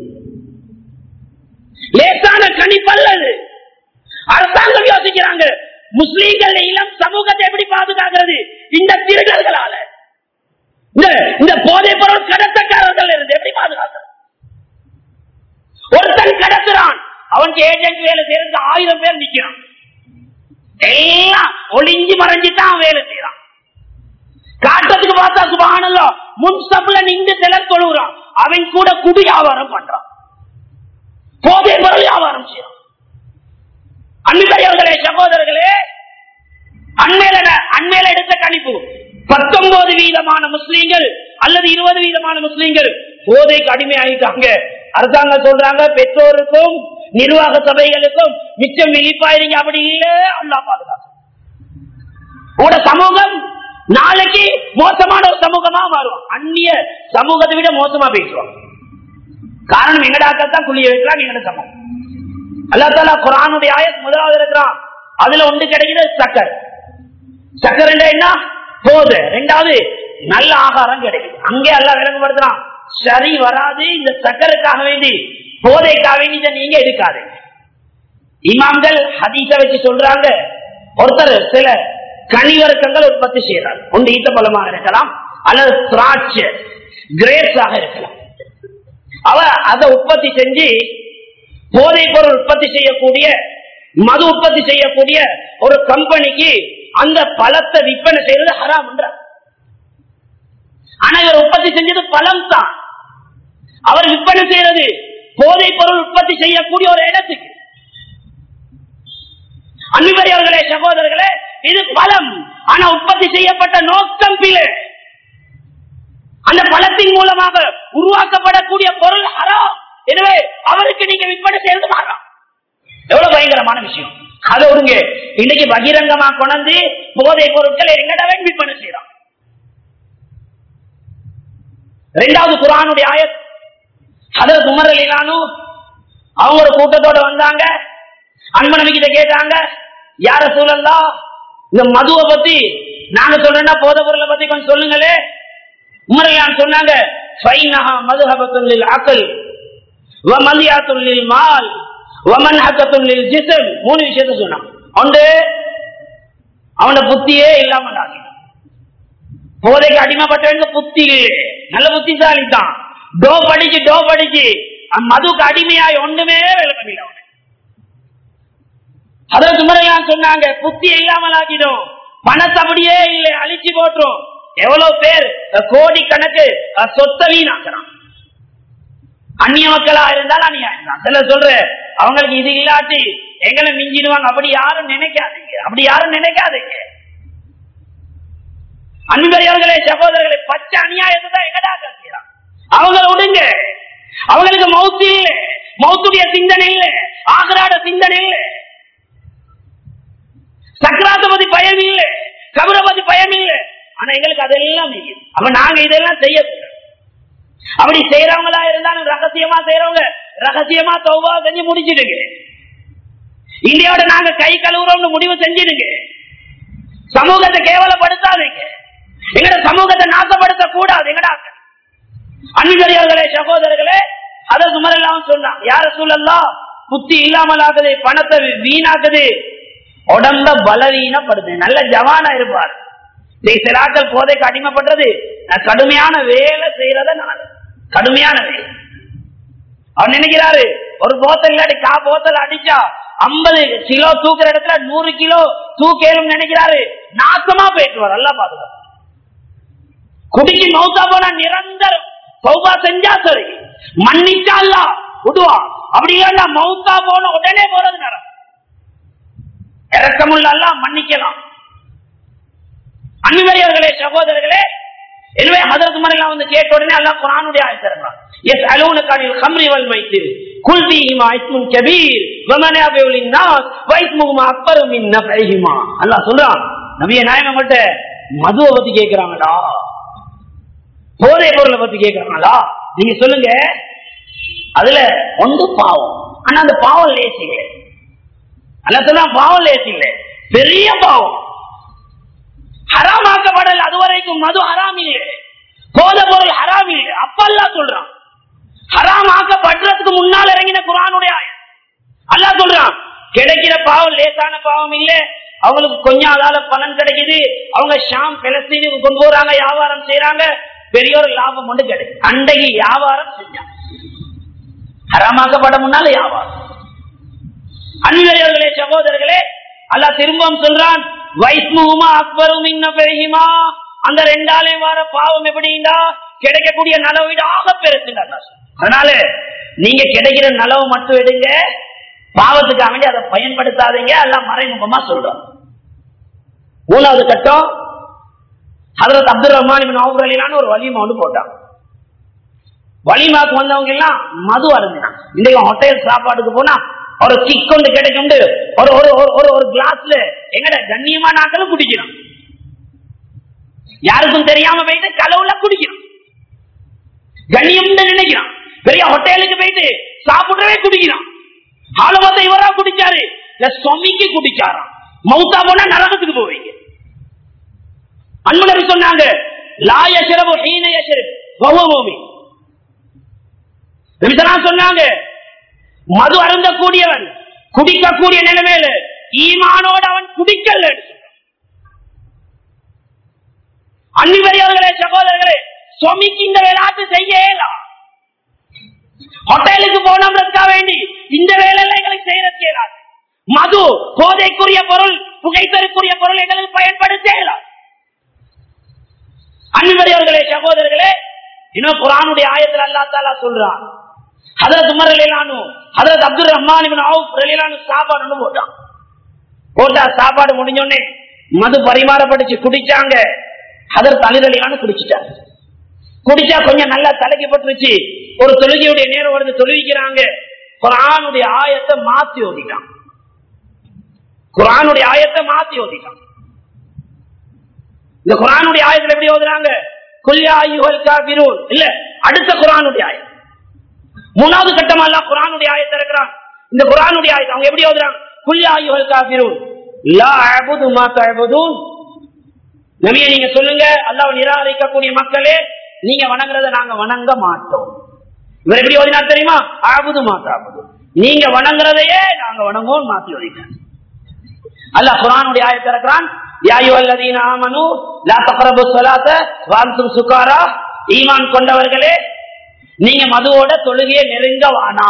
லேசான கணிப்பல்லது அரசாங்கம் யோசிக்கிறாங்க முஸ்லீம்கள் இளம் சமூகத்தை எப்படி பாதுகாக்கிறது இந்த திருடர்களால இந்த இந்த போதை பொருள் கடத்தக்காரர்கள் இருந்து எப்படி பாதுகாக்கிறது ஒருத்தன் கடத்துறான் அவனுக்கு ஏஜென்ட் வேலை செய்யறது ஆயிரம் பேர் நிக்கிறான் எல்லாம் ஒளிஞ்சு மறைஞ்சுதான் வேலை செய்யறான் காட்டத்துக்கு பார்த்தா சுபானல்ல முன் சப்ல நின்று திலர் தொழுகிறான் அவன் கூட குடி வியாபாரம் பண்றான் போதை பொருள் வியாபாரம் செய்யறான் அன்பர்களே சகோதரர்களே அண்மையில அண்மையில எடுத்த கணிப்பு பத்தொன்பது வீதமான முஸ்லீம்கள் அல்லது இருபது வீதமான முஸ்லீம்கள் போதைக்கு அடிமையாகிட்டாங்க அரசாங்கம் சொல்றாங்க பெற்றோருக்கும் நிர்வாக சபைகளுக்கும் மிச்சம் விழிப்பாயிருங்க அப்படி இல்ல அல்லா பாதுகாப்பு உங்களோட சமூகம் நாளைக்கு மோசமான ஒரு சமூகமா மாறும் அந்நிய சமூகத்தை விட மோசமா பேசுவாங்க காரணம் எங்கடாக்கள் தான் குளிய வைக்கிறாங்க எங்கட சமூகம் அல்லா தாலா குரானுடைய ஆயத் முதலாவது இருக்கிறான் அதுல ஒன்று கிடைக்கிறது சக்கர் சக்கர் என்ன போது ரெண்டாவது நல்ல ஆகாரம் கிடைக்குது அங்கே அல்ல விளங்கப்படுத்துறான் சரி வராது இந்த சக்கருக்காக வேண்டி போதைக்காக வேண்டி இதை நீங்க எடுக்காது இமாம்கள் ஹதீஸ வச்சு சொல்றாங்க ஒருத்தர் சில கனிவர்க்கங்கள் உற்பத்தி செய்யறார் ஒன்று ஈத்த பழமாக இருக்கலாம் அல்லது திராட்சை கிரேப்ஸ் ஆக இருக்கலாம் அவர் அதை உற்பத்தி செஞ்சு போதை பொருள் உற்பத்தி செய்யக்கூடிய மது உற்பத்தி செய்யக்கூடிய ஒரு கம்பெனிக்கு அந்த பழத்தை விற்பனை செய்யறது ஹராம் ஆனா இவர் உற்பத்தி செஞ்சது பழம் தான் அவர் விற்பனை செய்யறது போதை பொருள் உற்பத்தி செய்யக்கூடிய ஒரு இடத்துக்கு அன்பர்களே சகோதரர்களே இது பழம் ஆனா உற்பத்தி செய்யப்பட்ட நோக்கம் பிழை அந்த பழத்தின் மூலமாக உருவாக்கப்படக்கூடிய பொருள் ஹராம் எனவே அவருக்கு நீங்க விற்பனை செய்யறது மாறாம் எவ்வளவு பயங்கரமான விஷயம் அதை விடுங்க இன்னைக்கு பகிரங்கமா கொண்டு போதை பொருட்களை எங்கடவன் விற்பனை செய்யறான் ரெண்டாவது குரானுடைய ஆயத் அதில் குமரலானும் அவங்க ஒரு கூட்டத்தோட வந்தாங்க அன்பனவி கிட்ட கேட்டாங்க யார சூழல்லா இந்த மதுவை பத்தி நாங்க சொல்றேன்னா போத பொருளை பத்தி கொஞ்சம் சொல்லுங்களே உமரலான் சொன்னாங்க மதுஹபத்துள்ளில் ஆக்கல் மல்யாத்துள்ளில் மால் வமன்ஹத்துள்ளில் ஜிசம் மூணு விஷயத்த சொன்னான் ஒன்று அவனோட புத்தியே இல்லாமல் ஆகினான் போதைக்கு அடிமைப்பட்ட புத்தி நல்ல புத்திசாலி தான் டோ படிச்சு டோ படிச்சு மதுக்கு அடிமையாய் ஒண்ணுமே விளக்கமில்லை அதாவது சுமரையான் சொன்னாங்க புத்தி இல்லாமல் ஆக்கிடும் பணத்தை அப்படியே இல்லை அழிச்சு போட்டுரும் எவ்வளவு பேர் கோடிக்கணக்கு அஹ், சொத்தை வீணாக்குறான் அந்நிய மக்களா இருந்தாலும் அநியாயம் தான் சில சொல்ற அவங்களுக்கு இது இல்லாட்டி எங்களை மிஞ்சிடுவாங்க அப்படி யாரும் நினைக்காதீங்க அப்படி யாரும் நினைக்காதீங்க அன்பர்களே சகோதரர்களை பச்சை அநியாயத்தை தான் எங்கடா கற்கிறான் அவங்கள விடுங்க அவங்களுக்கு மௌத்து இல்லை மௌத்துடைய சிந்தனை இல்லை ஆகராட சிந்தனை இல்லை சக்கராத்த பத்தி பயம் இல்லை கபரை பத்தி பயம் இல்லை ஆனா எங்களுக்கு அதெல்லாம் இல்லை அப்ப நாங்க இதெல்லாம் செய்யக்கூடாது அப்படி செய்யறவங்களா இருந்தாலும் ரகசியமா செய்யறவங்க ரகசியமா தௌபா செஞ்சு முடிச்சிடுங்க இந்தியாவோட நாங்க கை கழுவுறோம்னு முடிவு செஞ்சிடுங்க சமூகத்தை கேவலப்படுத்தாதீங்க எங்கட சமூகத்தை நாசப்படுத்த கூடாது எங்கடா அன்பர்களே சகோதரர்களே அதை சுமரெல்லாம் சொன்னான் யார சூழல்லாம் புத்தி இல்லாமல் ஆகுது பணத்தை வீணாக்குது உடம்ப பலவீனப்படுது நல்ல ஜவானா இருப்பார் இந்த சிலாக்கள் போதைக்கு அடிமைப்பட்டது நான் கடுமையான வேலை செய்யறத நான் கடுமையான வேலை அவர் நினைக்கிறாரு ஒரு போத்தல் இல்லாட்டி கா போத்தல் அடிச்சா ஐம்பது கிலோ தூக்குற இடத்துல நூறு கிலோ தூக்கேலும் நினைக்கிறாரு நாசமா போயிட்டு நல்லா பாதுகாப்பு குடிக்கு மௌத்தா போனா நிரந்தரம் சௌபா செஞ்சா சரி மன்னிச்சா அல்ல விடுவா அப்படி இல்லைன்னா மௌத்தா போன உடனே போறது நேரம் இறக்கமுள்ள அல்ல மன்னிக்கலாம் அன்பர்களே சகோதரர்களே எனவே ஹதரத் மரெல்லாம் வந்து கேட்ட உடனே அல்லா குரானுடைய ஆயத்திருக்கிறான் எஸ் அலூனக்கானில் கம்ரி வல் மைத்து குல்தீஹிமா இஸ்முன் கபீர் வமனாபியு லின்னாஸ் வைஸ்முஹுமா அக்பரு மின் நஃபைஹிமா அல்லாஹ் சொல்றான் நபியே நாயகம் கிட்ட மதுவை பத்தி கேக்குறாங்களா போதை பொருளை பத்தி கேக்குறாங்களா நீங்க சொல்லுங்க அதுல ஒன்று பாவம் ஆனா அந்த பாவம் லேசிங்களே அல்ல சொன்னா பாவம் லேசிங்களே பெரிய பாவம் ஹராமாக்கப்படல் அதுவரைக்கும் மது ஹராம் இல்லை போத பொருள் ஹராம் இல்லை அப்பெல்லாம் சொல்றான் ஹராம் ஆக்கப்படுறதுக்கு முன்னால் இறங்கின குரானுடைய ஆயம் அல்லா சொல்றான் கிடைக்கிற பாவம் லேசான பாவம் இல்ல அவங்களுக்கு கொஞ்சம் அதால பலன் கிடைக்குது அவங்க ஷாம் பெலஸ்தீனுக்கு கொண்டு போறாங்க வியாபாரம் செய்யறாங்க பெரிய ஒரு லாபம் ஒன்று கிடைக்கும் அன்றைக்கு வியாபாரம் செஞ்சான் ஹராமாக்கப்பட முன்னால வியாபாரம் அன்பர்களே சகோதரர்களே அல்லாஹ் திரும்பவும் சொல்றான் வைஸ்முமா அக்பரும் இன்னமா அந்த ரெண்டாலே வார பாவம் எப்படின்னா கிடைக்கக்கூடிய நலவை விட ஆக பெருசுங்க அதனால நீங்க கிடைக்கிற நலவை மட்டும் எடுங்க பாவத்துக்காக வேண்டி அதை பயன்படுத்தாதீங்க எல்லாம் மறைமுகமா சொல்றோம் மூணாவது கட்டம் ஹதரத் அப்துல் ரஹ்மான் அலிலான்னு ஒரு வலிமா ஒன்று போட்டான் வலிமாக்கு வந்தவங்க எல்லாம் மது அருந்தினான் இன்றைக்கு ஹோட்டல் சாப்பாட்டுக்கு போனா ஒரு கிக் கொண்டு கிடைக்கும் ஒரு ஒரு ஒரு ஒரு கிளாஸ்ல எங்கட கண்ணியமா நாக்களும் குடிக்கிறோம் யாருக்கும் தெரியாம போயிட்டு கலவுல குடிக்கிறோம் கண்ணியம் நினைக்கிறான் பெரிய ஹோட்டலுக்கு போயிட்டு சாப்பிடவே குடிக்கிறான் ஆளுமத்தை இவரா குடிச்சாரு இல்ல சொமிக்கு குடிச்சாராம் மௌத்தா போனா நரகத்துக்கு போவீங்க அன்புநபி சொன்னாங்க லாயசரவு ஹீனயசரவு வௌவமோமி சொன்னாங்க மது அருந்தக்கூடியவன் குடிக்கக்கூடிய நிலைமையில ஈமானோடு அவன் குடிக்கல அன்பர்களே சகோதரர்களே சுவாமிக்கு இந்த விளையாட்டு செய்யலாம் ஹோட்டலுக்கு போனோம்ன்றதுக்காக வேண்டி இந்த வேலையில எங்களுக்கு செய்யறது இயலாது மது போதைக்குரிய பொருள் புகைப்பெருக்குரிய பொருள் எங்களுக்கு பயன்படுத்த இயலாது அன்பர்களே சகோதரர்களே இன்னும் குரானுடைய ஆயத்தில் அல்லா தாலா சொல்றான் ஹதரத் உமர் அலிலானு ஹதரத் அப்துல் ரஹ்மான் சாப்பாடு போட்டான் போட்டா சாப்பாடு முடிஞ்சோடனே மது பரிமாறப்பட்டுச்சு குடிச்சாங்க ஹதரத் அலிரலிலானு குடிச்சிட்டாங்க குடிச்சா கொஞ்சம் நல்லா தலைக்கு பட்டுருச்சு ஒரு தொழுகையுடைய நேரம் வருது தொழுவிக்கிறாங்க குரானுடைய ஆயத்தை மாத்தி ஓதிட்டான் குரானுடைய ஆயத்தை மாத்தி ஓதிட்டான் இந்த குரானுடைய ஆயத்தில் எப்படி ஓதுறாங்க குல்யா யுகல் காபிரூன் இல்ல அடுத்த குரானுடைய ஆயம் மூணாவது கட்டமா எல்லாம் குரானுடைய ஆயத்தை இருக்கிறான் இந்த குரானுடைய ஆயத்தை அவங்க எப்படி ஓதுறாங்க குல்யா யுகல் காபிரூன் லா அபுது மா தஅபுதூன் நபியை நீங்க சொல்லுங்க அல்லாஹ் நிராகரிக்கக்கூடிய மக்களே நீங்க வணங்குறத நாங்க வணங்க மாட்டோம் இவர் எப்படி ஓதினார் தெரியுமா ஆபுது மாத்தாபுது நீங்க வணங்குறதையே நாங்க வணங்குவோம் மாத்தி ஓதிட்டாங்க அல்லாஹ் குரானுடைய ஆயத்தை இருக்கிறான் ஈமான் கொண்டவர்களே நீங்க மதுவோட தொழுகையை நெருங்க வானா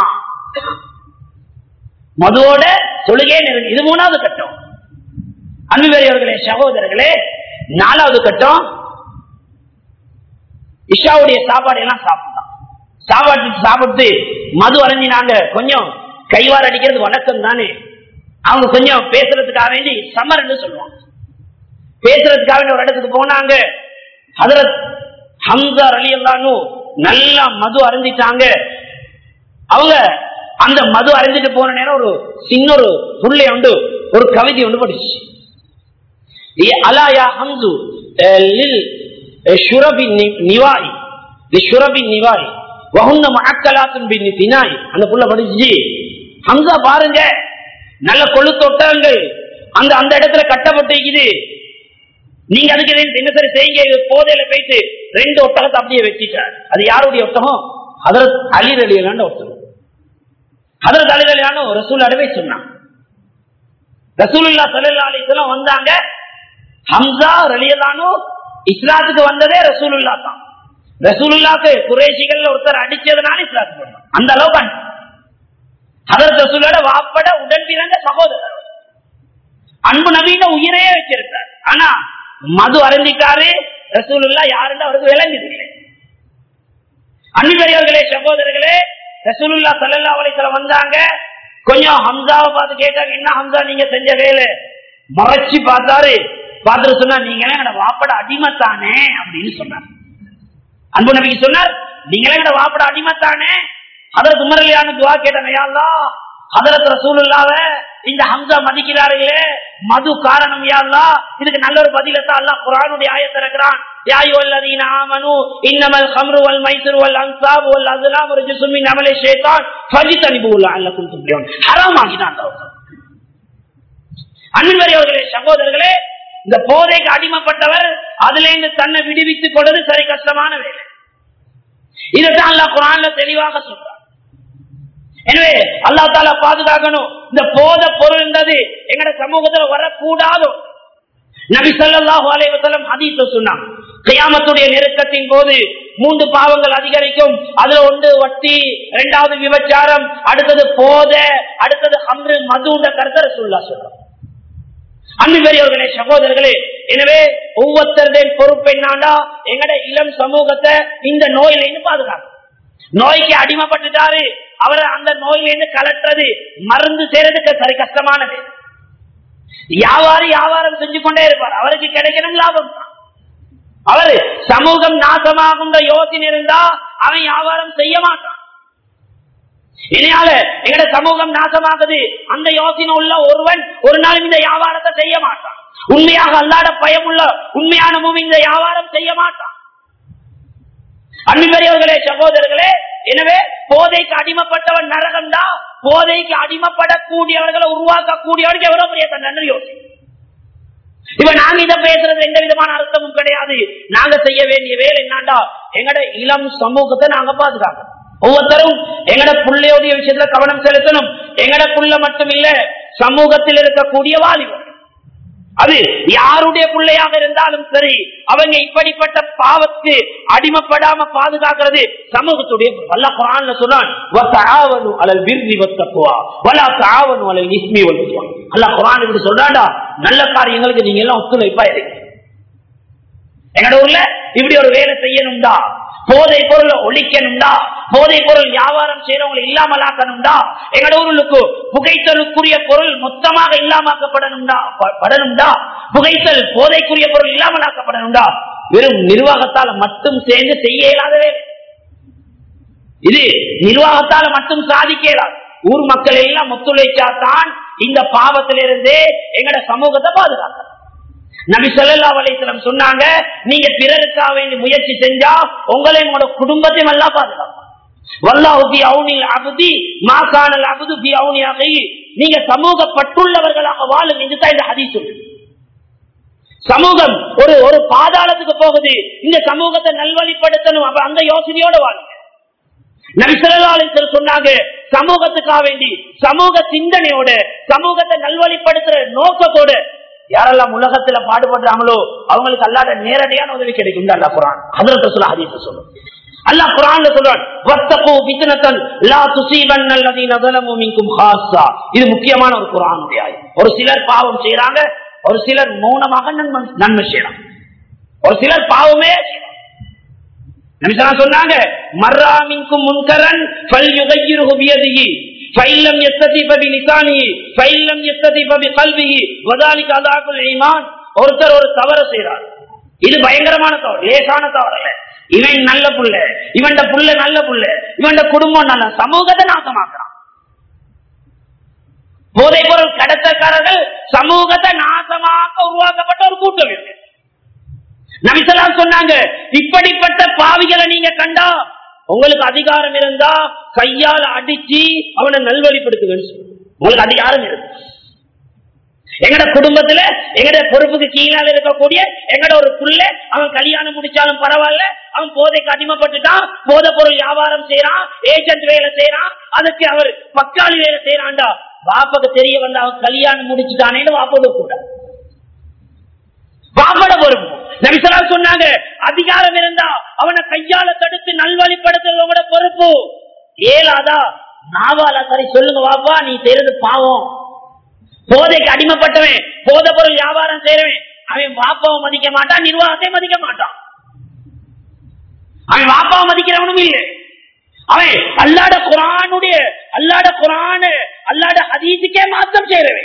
மதுவோட தொழுகையை நெருங்க இது மூணாவது கட்டம் அன்புபெரியவர்களே சகோதரர்களே நாலாவது கட்டம் இஷாவுடைய சாப்பாடு எல்லாம் சாப்பிட்டான் சாப்பாட்டு சாப்பிட்டு மது அரைஞ்சினாங்க கொஞ்சம் கைவார் அடிக்கிறது வழக்கம் தானே அவங்க கொஞ்சம் பேசுறதுக்காக வேண்டி சம்மர்ன்னு சொல்லுவாங்க பேசுறதுக்காக வேண்டி ஒரு இடத்துக்கு போனாங்க ஹதரத் ஹம்சா அலி அல்லானும் நல்லா மது அருந்திட்டாங்க அவங்க அந்த மது அரைஞ்சிட்டு போன நேரம் ஒரு சின்ன ஒரு புள்ளை உண்டு ஒரு கவிதை ஒன்று படிச்சு அலாயா ஹம்சு ஷுரபி நிவாய் ஷுரபி நிவாய் வகுந்த மக்களாத்தும் பின் தினாய் அந்த புள்ள படிச்சு ஹம்சா பாருங்க நல்ல கொழுத்து ஒட்டகங்கள் அந்த அந்த இடத்துல கட்டப்பட்டிருக்குது நீங்க அதுக்கு என்ன சரி செய்யுங்க இது போதையில போயிட்டு ரெண்டு ஒட்டகத்தை அப்படியே வச்சிட்டார் அது யாருடைய ஒட்டகம் அதற்கு அலிர் அலியலான ஒட்டகம் அதற்கு அலிரலியான ரசூல் அடவே சொன்னான் ரசூலுல்லா சல்லா அலிஸ்லாம் வந்தாங்க ஹம்சா ரலியலானோ இஸ்லாத்துக்கு வந்ததே ரசூலுல்லா தான் ரசூலுல்லாக்கு குறைசிகள் ஒருத்தர் அடிச்சதுனால இஸ்லாத்துக்கு வந்தான் அந்த அளவுக்கு அதற்கு ரசூலோட வாப்பட உடன் பிறந்த சகோதரர் அன்பு நவீன உயிரே வச்சிருக்கார் ஆனா மது அருந்திக்காரு ரசூலுல்லா யாருன்னு அவருக்கு விளங்குது அன்பு பெரியவர்களே சகோதரர்களே ரசூலுல்லா சல்லா அலிஸ்லாம் வந்தாங்க கொஞ்சம் ஹம்சாவை பார்த்து கேட்டாங்க என்ன ஹம்சா நீங்க செஞ்ச வேலை மறைச்சு பார்த்தாரு பார்த்துட்டு சொன்னா நீங்களே என்னோட வாப்பட அடிமைத்தானே அப்படின்னு சொன்னார் அன்பு நபிக்கு சொன்னார் நீங்களே என்னோட வாப்பட அடிமைத்தானே அதற்கு உமரலியான துவா கேட்டாங்க யாழ்லா அதற்கு ரசூலுல்லாவ இந்த ஹம்சா மதிக்கிறார்களே மது காரணம் யாழ்லா இதுக்கு நல்ல ஒரு பதிலத்தான் அல்லா குரானுடைய ஆயத்தை இருக்கிறான் يا أيها الذين آمنوا إنما الخمر والميسر والأنصاب والأزلام رجس من عمل الشيطان فاجتنبوه لعلكم تفلحون حرام ஆகினான் அன்பின் சகோதரர்களே இந்த போதைக்கு அடிமைப்பட்டவர் அதுல இருந்து தன்னை விடுவித்துக் கொள்வது சரி கஷ்டமான வேலை இதைத்தான் அல்லா குரான்ல தெளிவாக சொல்றார் எனவே அல்லா தாலா பாதுகாக்கணும் இந்த போத பொருள் என்றது எங்கட சமூகத்துல வரக்கூடாது நபி சொல்லாஹு அலைவசலம் அதீத்த சொன்னான் கியாமத்துடைய நெருக்கத்தின் போது மூன்று பாவங்கள் அதிகரிக்கும் அதுல ஒன்று வட்டி இரண்டாவது விபச்சாரம் அடுத்தது போத அடுத்தது அம்ரு மதுண்ட கருத்தர சொல்லா சொல்றோம் அன்பு பெரியவர்களே சகோதரர்களே எனவே ஒவ்வொருத்தருடைய பொறுப்பு என்னாண்டா எங்கட இளம் சமூகத்தை இந்த நோயில இருந்து பாதுகாக்கும் நோய்க்கு அடிமைப்பட்டுட்டாரு அவரை அந்த நோயில இருந்து கலட்டுறது மருந்து செய்யறதுக்கு சரி கஷ்டமானது வியாபாரி வியாபாரம் செஞ்சு கொண்டே இருப்பார் அவருக்கு கிடைக்கணும் லாபம் தான் அவரு சமூகம் நாசமாகும் யோசனை இருந்தா அவன் வியாபாரம் செய்ய மாட்டான் இதனால எங்கட சமூகம் நாசமாகுது அந்த யோசனை உள்ள ஒருவன் ஒரு நாள் இந்த வியாபாரத்தை செய்ய மாட்டான் உண்மையாக அல்லாட பயம் உள்ள உண்மையான மூவி இந்த வியாபாரம் செய்ய மாட்டான் அன்புபெரியவர்களே சகோதரர்களே எனவே போதைக்கு அடிமைப்பட்டவன் நரகம் தான் போதைக்கு அடிமைப்படக்கூடியவர்களை உருவாக்கக்கூடியவர்கள் எவ்வளவு பெரிய நன்றி யோசி இப்ப நாங்க இதை பேசுறது எந்த விதமான அர்த்தமும் கிடையாது நாங்க செய்ய வேண்டிய வேலை என்னாண்டா எங்கட இளம் சமூகத்தை நாங்க பாதுகாக்கணும் ஒவ்வொருத்தரும் எங்கட புள்ளையோடைய விஷயத்துல கவனம் செலுத்தணும் எங்கட புள்ள மட்டும் இல்ல சமூகத்தில் இருக்கக்கூடிய வாலிபர் அது யாருடைய பிள்ளையாக இருந்தாலும் சரி அவங்க இப்படிப்பட்ட பாவத்துக்கு அடிமைப்படாம பாதுகாக்கிறது சமூகத்துடைய வல்ல குரான்ல சொன்னான் அலல் விருதி வத்தக்குவா வலா தாவனு அலல் இஸ்மி வலுவா அல்ல குரான் இப்படி சொல்றாண்டா நல்ல காரியங்களுக்கு நீங்க எல்லாம் ஒத்துழைப்பா இருக்கு எங்கட ஊர்ல இப்படி ஒரு வேலை செய்யணும்டா போதை பொருளை ஒழிக்கணும்டா போதை பொருள் வியாபாரம் செய்யறவங்களை இல்லாமல் ஆக்கணும்டா எங்கட ஊருக்கு புகைத்தலுக்குரிய பொருள் மொத்தமாக இல்லாமக்கப்படணும்டா படணும்டா புகைத்தல் போதைக்குரிய பொருள் இல்லாமல் ஆக்கப்படணும்டா வெறும் நிர்வாகத்தால மட்டும் சேர்ந்து செய்ய இயலாத வேலை இது நிர்வாகத்தால மட்டும் சாதிக்க இயலாது ஊர் மக்கள் எல்லாம் ஒத்துழைச்சாதான் இந்த பாவத்திலிருந்து எங்கட சமூகத்தை பாதுகாக்கலாம் நபி சொல்லா வலைத்தலம் சொன்னாங்க நீங்க பிறருக்காக வேண்டி முயற்சி செஞ்சா உங்களை உங்களோட குடும்பத்தையும் எல்லாம் பாதுகாக்கும் நீங்க சமூகப்பட்டுள்ளவர்களாக வாழும் இதுதான் இந்த ஹதி சொல்லு சமூகம் ஒரு ஒரு பாதாளத்துக்கு போகுது இந்த சமூகத்தை நல்வழிப்படுத்தணும் அப்ப அந்த யோசனையோட வாழுங்க நபிசல்லாளர்கள் சொன்னாங்க சமூகத்துக்காக வேண்டி சமூக சிந்தனையோட சமூகத்தை நல்வழிப்படுத்துற நோக்கத்தோட யாரெல்லாம் உலகத்துல பாடுபடுறாங்களோ அவங்களுக்கு அல்லாத நேரடியான உதவி கிடைக்கும் அல்லா குரான் அதற்கு சொல்ல அதிக சொல்லும் அல்லா குரான் சொல்றான் இது முக்கியமான ஒரு குரானுடைய ஒரு சிலர் பாவம் செய்யறாங்க ஒரு சிலர் மௌனமாக நன்மை நன்மை செய்யறாங்க ஒரு சிலர் பாவமே நபிசல்லா சொன்னாங்க மர்ராமின்கும் முன்கரன் பல் யுகையிரு பியதிகி ஃபைலம் எஸ்ததி பபி லிசானி ஃபைலம் எஸ்ததி பபி கல்விஹி வதாலிக அதாகுல் ஈமான் ஒருத்தர் ஒரு தவறு செய்றார் இது பயங்கரமான தவறு லேசான தவறு அல்ல இவன் நல்ல புள்ள இவன் புள்ள நல்ல புள்ள இவன் குடும்பம் நல்ல சமூகத்தை நாசமாக்குறான் போதைப் பொருள் கடத்தக்காரர்கள் சமூகத்தை நாசமாக்க உருவாக்கப்பட்ட ஒரு கூட்டம் இருக்கு நபிசலாம் சொன்னாங்க இப்படிப்பட்ட பாவிகளை நீங்க கண்டா உங்களுக்கு அதிகாரம் இருந்தா கையால் அடிச்சு அவனை நல்வழிப்படுத்துங்கன்னு சொல்லுங்க. உங்களுக்கு அதிகாரம் இருக்கு எங்கட குடும்பத்துல எங்கட பொறுப்புக்கு கீழால இருக்கக்கூடிய எங்கட ஒரு புள்ள அவன் கல்யாணம் முடிச்சாலும் பரவாயில்ல அவன் போதைக்கு அடிமைப்பட்டுட்டான் போதை பொருள் வியாபாரம் செய்யறான் ஏஜென்ட் வேலை செய்யறான் அதுக்கு அவர் பக்காளி வேலை செய்யறான்டா பாப்பாக்கு தெரிய வந்த அவன் கல்யாணம் முடிச்சுட்டானேன்னு வாப்போட கூட பாப்பட பொறுப்பு நபிசலா சொன்னாங்க அதிகாரம் இருந்தா அவனை கையால தடுத்து நல்வழிப்படுத்துறவங்களோட பொறுப்பு ஏலாதா நாவால சரி சொல்லுங்க வாப்பா நீ செய்யறது பாவம் போதைக்கு அடிமைப்பட்டவன் போதை பொருள் வியாபாரம் செய்யறவன் அவன் வாப்பாவை மதிக்க மாட்டான் நிர்வாகத்தை மதிக்க மாட்டான் அவன் வாப்பாவை மதிக்கிறவனும் இல்லை அவன் அல்லாட குரானுடைய அல்லாட குரானு அல்லாட ஹதீஸுக்கே மாற்றம் செய்யறவன்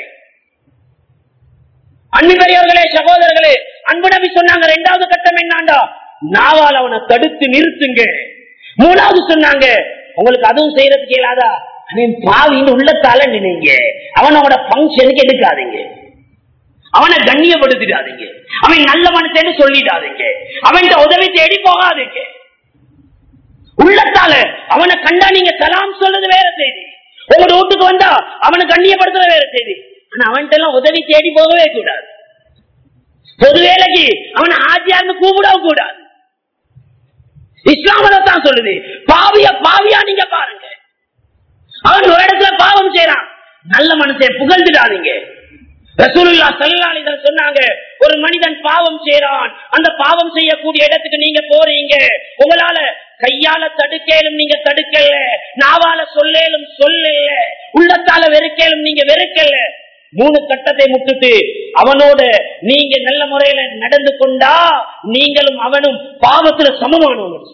அன்பு பெரியவர்களே சகோதரர்களே அன்பு நபி சொன்னாங்க ரெண்டாவது கட்டம் என்னாண்டா நாவால் அவனை தடுத்து நிறுத்துங்க மூணாவது சொன்னாங்க உங்களுக்கு அதுவும் செய்யறதுக்கு இயலாதா அவன் பாவின்னு உள்ளத்தால நினைங்க அவனோட பங்கனுக்கு எடுக்காதீங்க அவனை கண்ணியப்படுத்திடாதீங்க அவன் நல்ல மனசேன்னு சொல்லிடாதீங்க அவன் உதவி தேடி போகாதீங்க உள்ளத்தால அவனை கண்டா நீங்க சலாம் சொல்றது வேற செய்தி உங்களோட வீட்டுக்கு வந்தா அவனை கண்ணியப்படுத்துறது வேற செய்தி ஆனா அவன்கிட்ட எல்லாம் உதவி தேடி போகவே கூடாது பொது வேலைக்கு அவனை ஆஜியார்னு கூப்பிடவும் கூடாது இஸ்லாமல தான் சொல்லுது பாவிய பாவியா நீங்க பாருங்க அவன் ஒரு இடத்துல பாவம் செய்யறான் நல்ல மனசை புகழ்ந்துடாதீங்க ரசூலுல்லா சல்லாலிகள் சொன்னாங்க ஒரு மனிதன் பாவம் செய்யறான் அந்த பாவம் செய்யக்கூடிய இடத்துக்கு நீங்க போறீங்க உங்களால கையால தடுக்கலும் நீங்க தடுக்கல நாவால சொல்லேலும் சொல்லல உள்ளத்தால வெறுக்கலும் நீங்க வெறுக்கல மூணு கட்டத்தை முட்டுட்டு அவனோட நீங்க நல்ல முறையில நடந்து கொண்டா நீங்களும் அவனும் பாவத்துல சமமானவங்க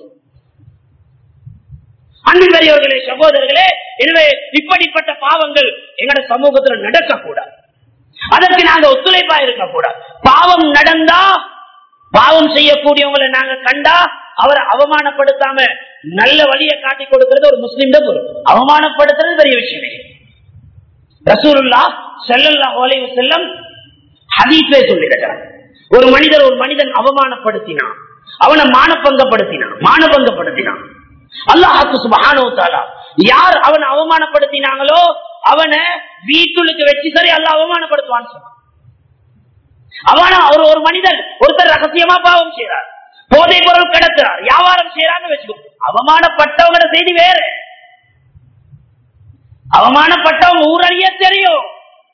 அன்பு பெரியவர்களே சகோதரர்களே எனவே இப்படிப்பட்ட பாவங்கள் எங்கட சமூகத்துல நடக்கக்கூடாது அதற்கு நாங்க ஒத்துழைப்பா இருக்கக்கூடாது பாவம் நடந்தா பாவம் செய்யக்கூடியவங்களை நாங்க கண்டா அவரை அவமானப்படுத்தாம நல்ல வழியை காட்டி கொடுக்கிறது ஒரு முஸ்லீம் தான் பொறுப்பு அவமானப்படுத்துறது பெரிய விஷயமே ரசூலுல்லா செல்லல்லா ஓலைவு செல்லம் ஹதீஸே சொல்லியிருக்கிறார் ஒரு மனிதர் ஒரு மனிதன் அவமானப்படுத்தினான் அவனை மானபங்கப்படுத்தினான் மானபங்கப்படுத்தினான் அல்லாஹாக்கு சுபஹானோ தாலா யார் அவனை அவமானப்படுத்தினாங்களோ அவனை வீட்டுக்கு வச்சு சரி அல்ல அவமானப்படுத்துவான்னு சொன்னான் அவன ஒரு ஒரு மனிதன் ஒருத்தர் ரகசியமா பாவம் செய்யறார் போதை பொருள் கடத்துறார் வியாபாரம் செய்யறான்னு வச்சுக்கோ அவமானப்பட்டவங்களோட செய்தி வேற அவமானப்பட்டவங்க ஊரறிய தெரியும்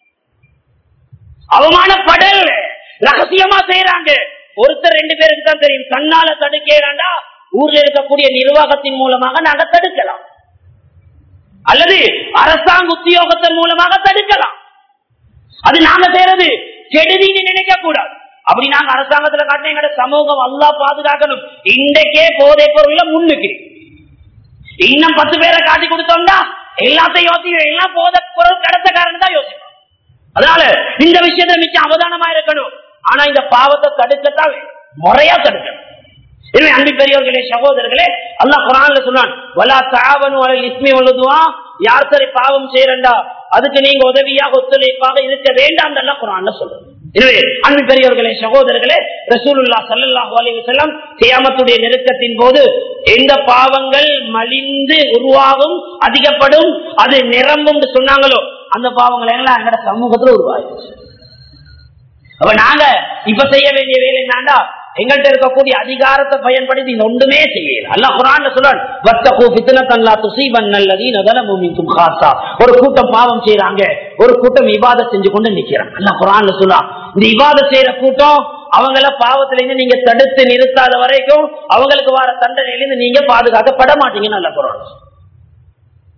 அவமானப்படல் ரகசியமா செய்யறாங்க ஒருத்தர் ரெண்டு பேருக்கு தான் தெரியும் தன்னால தடுக்கிறாண்டா ஊர்ல இருக்கக்கூடிய நிர்வாகத்தின் மூலமாக நாங்க தடுக்கலாம் அல்லது அரசாங்க உத்தியோகத்தின் மூலமாக தடுக்கலாம் அது நாங்க செய்யறது கெடுதின்னு நினைக்க கூடாது அப்படி நாங்க அரசாங்கத்துல காட்டின எங்களோட சமூகம் அல்லா பாதுகாக்கணும் இன்றைக்கே போதை பொருள்ல முன்னுக்கு இன்னும் பத்து பேரை காட்டி கொடுத்தோம்னா எல்லாத்தையும் யோசிக்க எல்லாம் போதை பொருள் கடத்தக்காரன் தான் யோசிப்போம் அதனால இந்த விஷயத்துல மிச்சம் அவதானமா இருக்கணும் ஆனா இந்த பாவத்தை தடுக்கத்தான் முறையா தடுக்கணும் எனவே அன்பு பெரியவர்களே சகோதரர்களே அல்லாஹ் குரான்ல சொன்னான் வலா தாவனு அலல் இஸ்மி உள்ளதுவா யார் சரி பாவம் செய்யறண்டா அதுக்கு நீங்க உதவியாக ஒத்துழைப்பாக இருக்க வேண்டாம் எல்லாம் குரான்ல சொல்றோம் எனவே அன்பு பெரியவர்களே சகோதரர்களே ரசூலுல்லா சல்லாஹூ அலைஹி வஸல்லம் கியாமத்துடைய நெருக்கத்தின் போது எந்த பாவங்கள் மலிந்து உருவாகும் அதிகப்படும் அது நிரம்பும் சொன்னாங்களோ அந்த பாவங்கள் எல்லாம் எங்கட சமூகத்துல உருவாயிடுச்சு அப்ப நாங்க இப்ப செய்ய வேண்டிய வேலை என்னண்டா எங்கள்கிட்ட இருக்கக்கூடிய அதிகாரத்தை பயன்படுத்தி இந்த ஒன்றுமே செய்யல அல்ல குரான் சொல்றான் வத்தகோ பித்தனத்தல்லா துசீபன் நல்லதீன் அதலமுமிக்கும் காசா ஒரு கூட்டம் பாவம் செய்யறாங்க ஒரு கூட்டம் இவாத செஞ்சு கொண்டு நிக்கிறாங்க அல்ல குரான் சொல்றான் இந்த இவாத செய்யற கூட்டம் அவங்கள பாவத்துல இருந்து நீங்க தடுத்து நிறுத்தாத வரைக்கும் அவங்களுக்கு வர தண்டனையிலிருந்து நீங்க பாதுகாக்கப்பட மாட்டீங்கன்னு அல்ல குரான்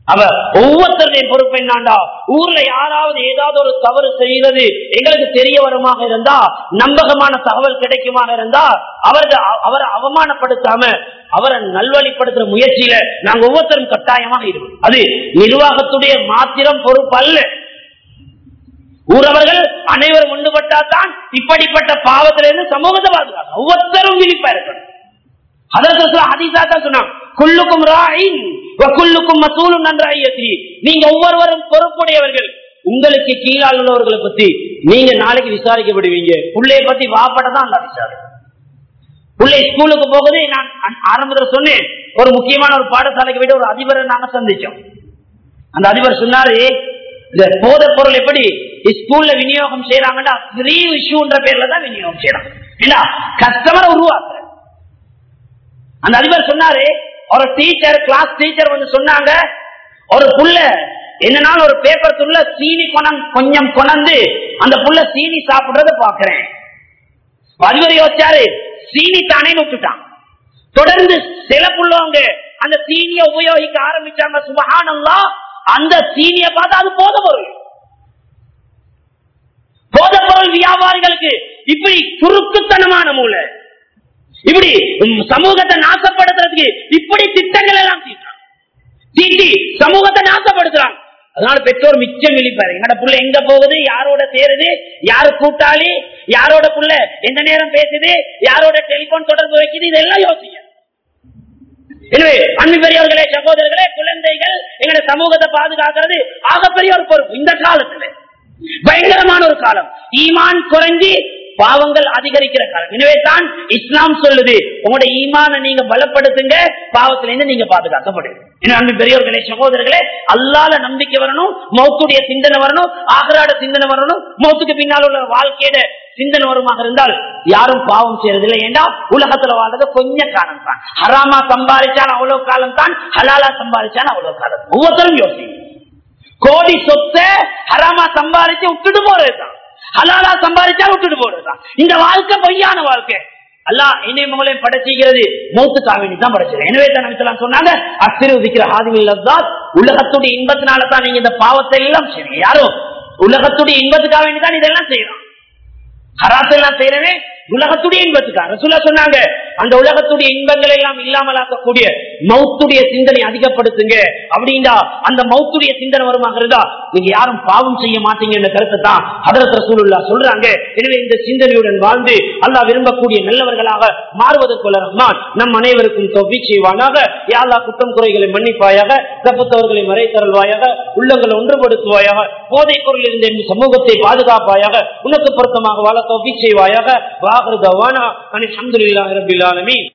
அவ ஒவ்வொருத்தருடைய பொறுப்பு என்னண்டா ஊர்ல யாராவது ஏதாவது ஒரு தவறு செய்யறது எங்களுக்கு தெரிய வருமாக இருந்தா நம்பகமான தகவல் கிடைக்குமாக இருந்தா அவர்கள் அவரை அவமானப்படுத்தாம அவரை நல்வழிப்படுத்துற முயற்சியில நாங்க ஒவ்வொருத்தரும் கட்டாயமாக இருக்கும் அது நிர்வாகத்துடைய மாத்திரம் பொறுப்பு அல்ல ஊரவர்கள் அனைவரும் ஒன்றுபட்டால்தான் இப்படிப்பட்ட பாவத்திலிருந்து சமூகத்தை பாதுகாக்க ஒவ்வொருத்தரும் விழிப்பா இருக்கணும் அதற்கு ஹதீஸா தான் சொன்னான் குல்லுக்கும் ராயின் குல்லுக்கும் மசூலும் நன்றாயத்தி நீங்க ஒவ்வொருவரும் பொறுப்புடையவர்கள் உங்களுக்கு கீழால் உள்ளவர்களை பத்தி நீங்க நாளைக்கு விசாரிக்கப்படுவீங்க பிள்ளைய பத்தி வாப்பட தான் அல்ல விசாரிக்கும் பிள்ளை ஸ்கூலுக்கு போகுது நான் ஆரம்பத்தில் சொன்னேன் ஒரு முக்கியமான ஒரு பாடசாலைக்கு போயிட்டு ஒரு அதிபரை நாங்க சந்திச்சோம் அந்த அதிபர் சொன்னாரு இந்த போதைப் பொருள் எப்படி ஸ்கூல்ல விநியோகம் செய்யறாங்கன்னா ஃப்ரீ இஷ்யூன்ற பேர்ல தான் விநியோகம் செய்யறாங்க இல்ல கஸ்டமரை உருவாக்குற அந்த அதிபர் சொன்னாரு ஒரு டீச்சர் கிளாஸ் டீச்சர் வந்து சொன்னாங்க ஒரு புள்ள என்னனாலும் ஒரு பேப்பர் துள்ள சீனி கொணம் கொஞ்சம் கொணந்து அந்த புள்ள சீனி சாப்பிடுறத பாக்குறேன் அதிபர் யோசிச்சாரு சீனி தானே விட்டுட்டான் தொடர்ந்து சில புள்ளவங்க அந்த சீனியை உபயோகிக்க ஆரம்பிச்சாங்க சுபகானல்லா அந்த சீனிய பார்த்தா அது போத பொருள் போத பொருள் வியாபாரிகளுக்கு இப்படி குறுக்குத்தனமான மூளை இப்படி சமூகத்தை நாசப்படுத்துறதுக்கு இப்படி திட்டங்கள் எல்லாம் தீட்டான் தீட்டி சமூகத்தை நாசப்படுத்துறாங்க அதனால பெற்றோர் மிச்சம் விழிப்பாரு எங்கட புள்ள எங்க போகுது யாரோட சேருது யாரு கூட்டாளி யாரோட புள்ள எந்த நேரம் பேசுது யாரோட டெலிபோன் தொடர்பு வைக்குது இதெல்லாம் யோசிக்க எனவே அன்பு பெரியவர்களே சகோதரர்களே குழந்தைகள் எங்களுடைய சமூகத்தை பாதுகாக்கிறது ஆகப்பெரிய ஒரு பொறுப்பு இந்த காலத்துல பயங்கரமான ஒரு காலம் ஈமான் குறைஞ்சி பாவங்கள் அதிகரிக்கிற காலம் எனவே தான் இஸ்லாம் சொல்லுது உங்களோட ஈமான நீங்க பலப்படுத்துங்க பாவத்திலிருந்து நீங்க பாதுகாக்கப்படுங்க அன்பு பெரியவர்களே சகோதரர்களே அல்லால நம்பிக்கை வரணும் மௌத்துடைய சிந்தனை வரணும் ஆகராட சிந்தனை வரணும் மௌத்துக்கு பின்னால் உள்ள வாழ்க்கையோட சிந்தனை வருமாக இருந்தால் யாரும் பாவம் செய்யறதில்லை ஏண்டா உலகத்துல வாழ்றது கொஞ்ச காலம் தான் ஹராமா சம்பாதிச்சான் அவ்வளவு காலம் தான் ஹலாலா சம்பாதிச்சான் அவ்வளவு காலம் ஒவ்வொருத்தரும் யோசிங்க கோடி சொத்தை ஹராமா சம்பாதிச்சு விட்டுட்டு போறதுதான் ஹலாலா சம்பாதிச்சா விட்டுட்டு போறதுதான் இந்த வாழ்க்கை பொய்யான வாழ்க்கை அல்லா என்னை மகளையும் படைச்சிக்கிறது மௌத்துக்காக வேண்டி தான் படைச்சது எனவே தான் சொன்னாங்க அத்திரு விக்கிற ஆதிமில்லால் உலகத்துடைய இன்பத்தினால தான் நீங்க இந்த பாவத்தை எல்லாம் செய்யுங்க யாரும் உலகத்துடைய இன்பத்துக்காக வேண்டி தான் இதெல்லாம் செய்யறோம் ஹராத்தெல்லாம் செய்யறவே உலகத்துடைய இன்பத்துக்காக சொல்ல சொன்னாங்க அந்த உலகத்துடைய இன்பங்களை எல்லாம் இல்லாமலாக்கக்கூடிய மௌத்துடைய சிந்தனை அதிகப்படுத்துங்க அப்படின்னா அந்த மௌத்துடைய சிந்தனை வருமாக இருந்தா நீங்க யாரும் பாவம் செய்ய மாட்டீங்க என்ற கருத்தை தான் அதரத் ரசூலுல்லா சொல்றாங்க எனவே இந்த சிந்தனையுடன் வாழ்ந்து அல்லாஹ் விரும்பக்கூடிய நல்லவர்களாக மாறுவதற்கு ரஹ்மான் நம் அனைவருக்கும் தொகை செய்வானாக யாழ்லா குற்றம் குறைகளை மன்னிப்பாயாக தப்புத்தவர்களை மறைத்தருள்வாயாக உள்ளங்களை ஒன்றுபடுத்துவாயாக போதைப் பொருள் இருந்த சமூகத்தை பாதுகாப்பாயாக உனக்கு பொருத்தமாக வாழ தொகை செய்வாயாக வாகர் தவானா அலமதுல்லாஹி ரபில் ஆலமீன்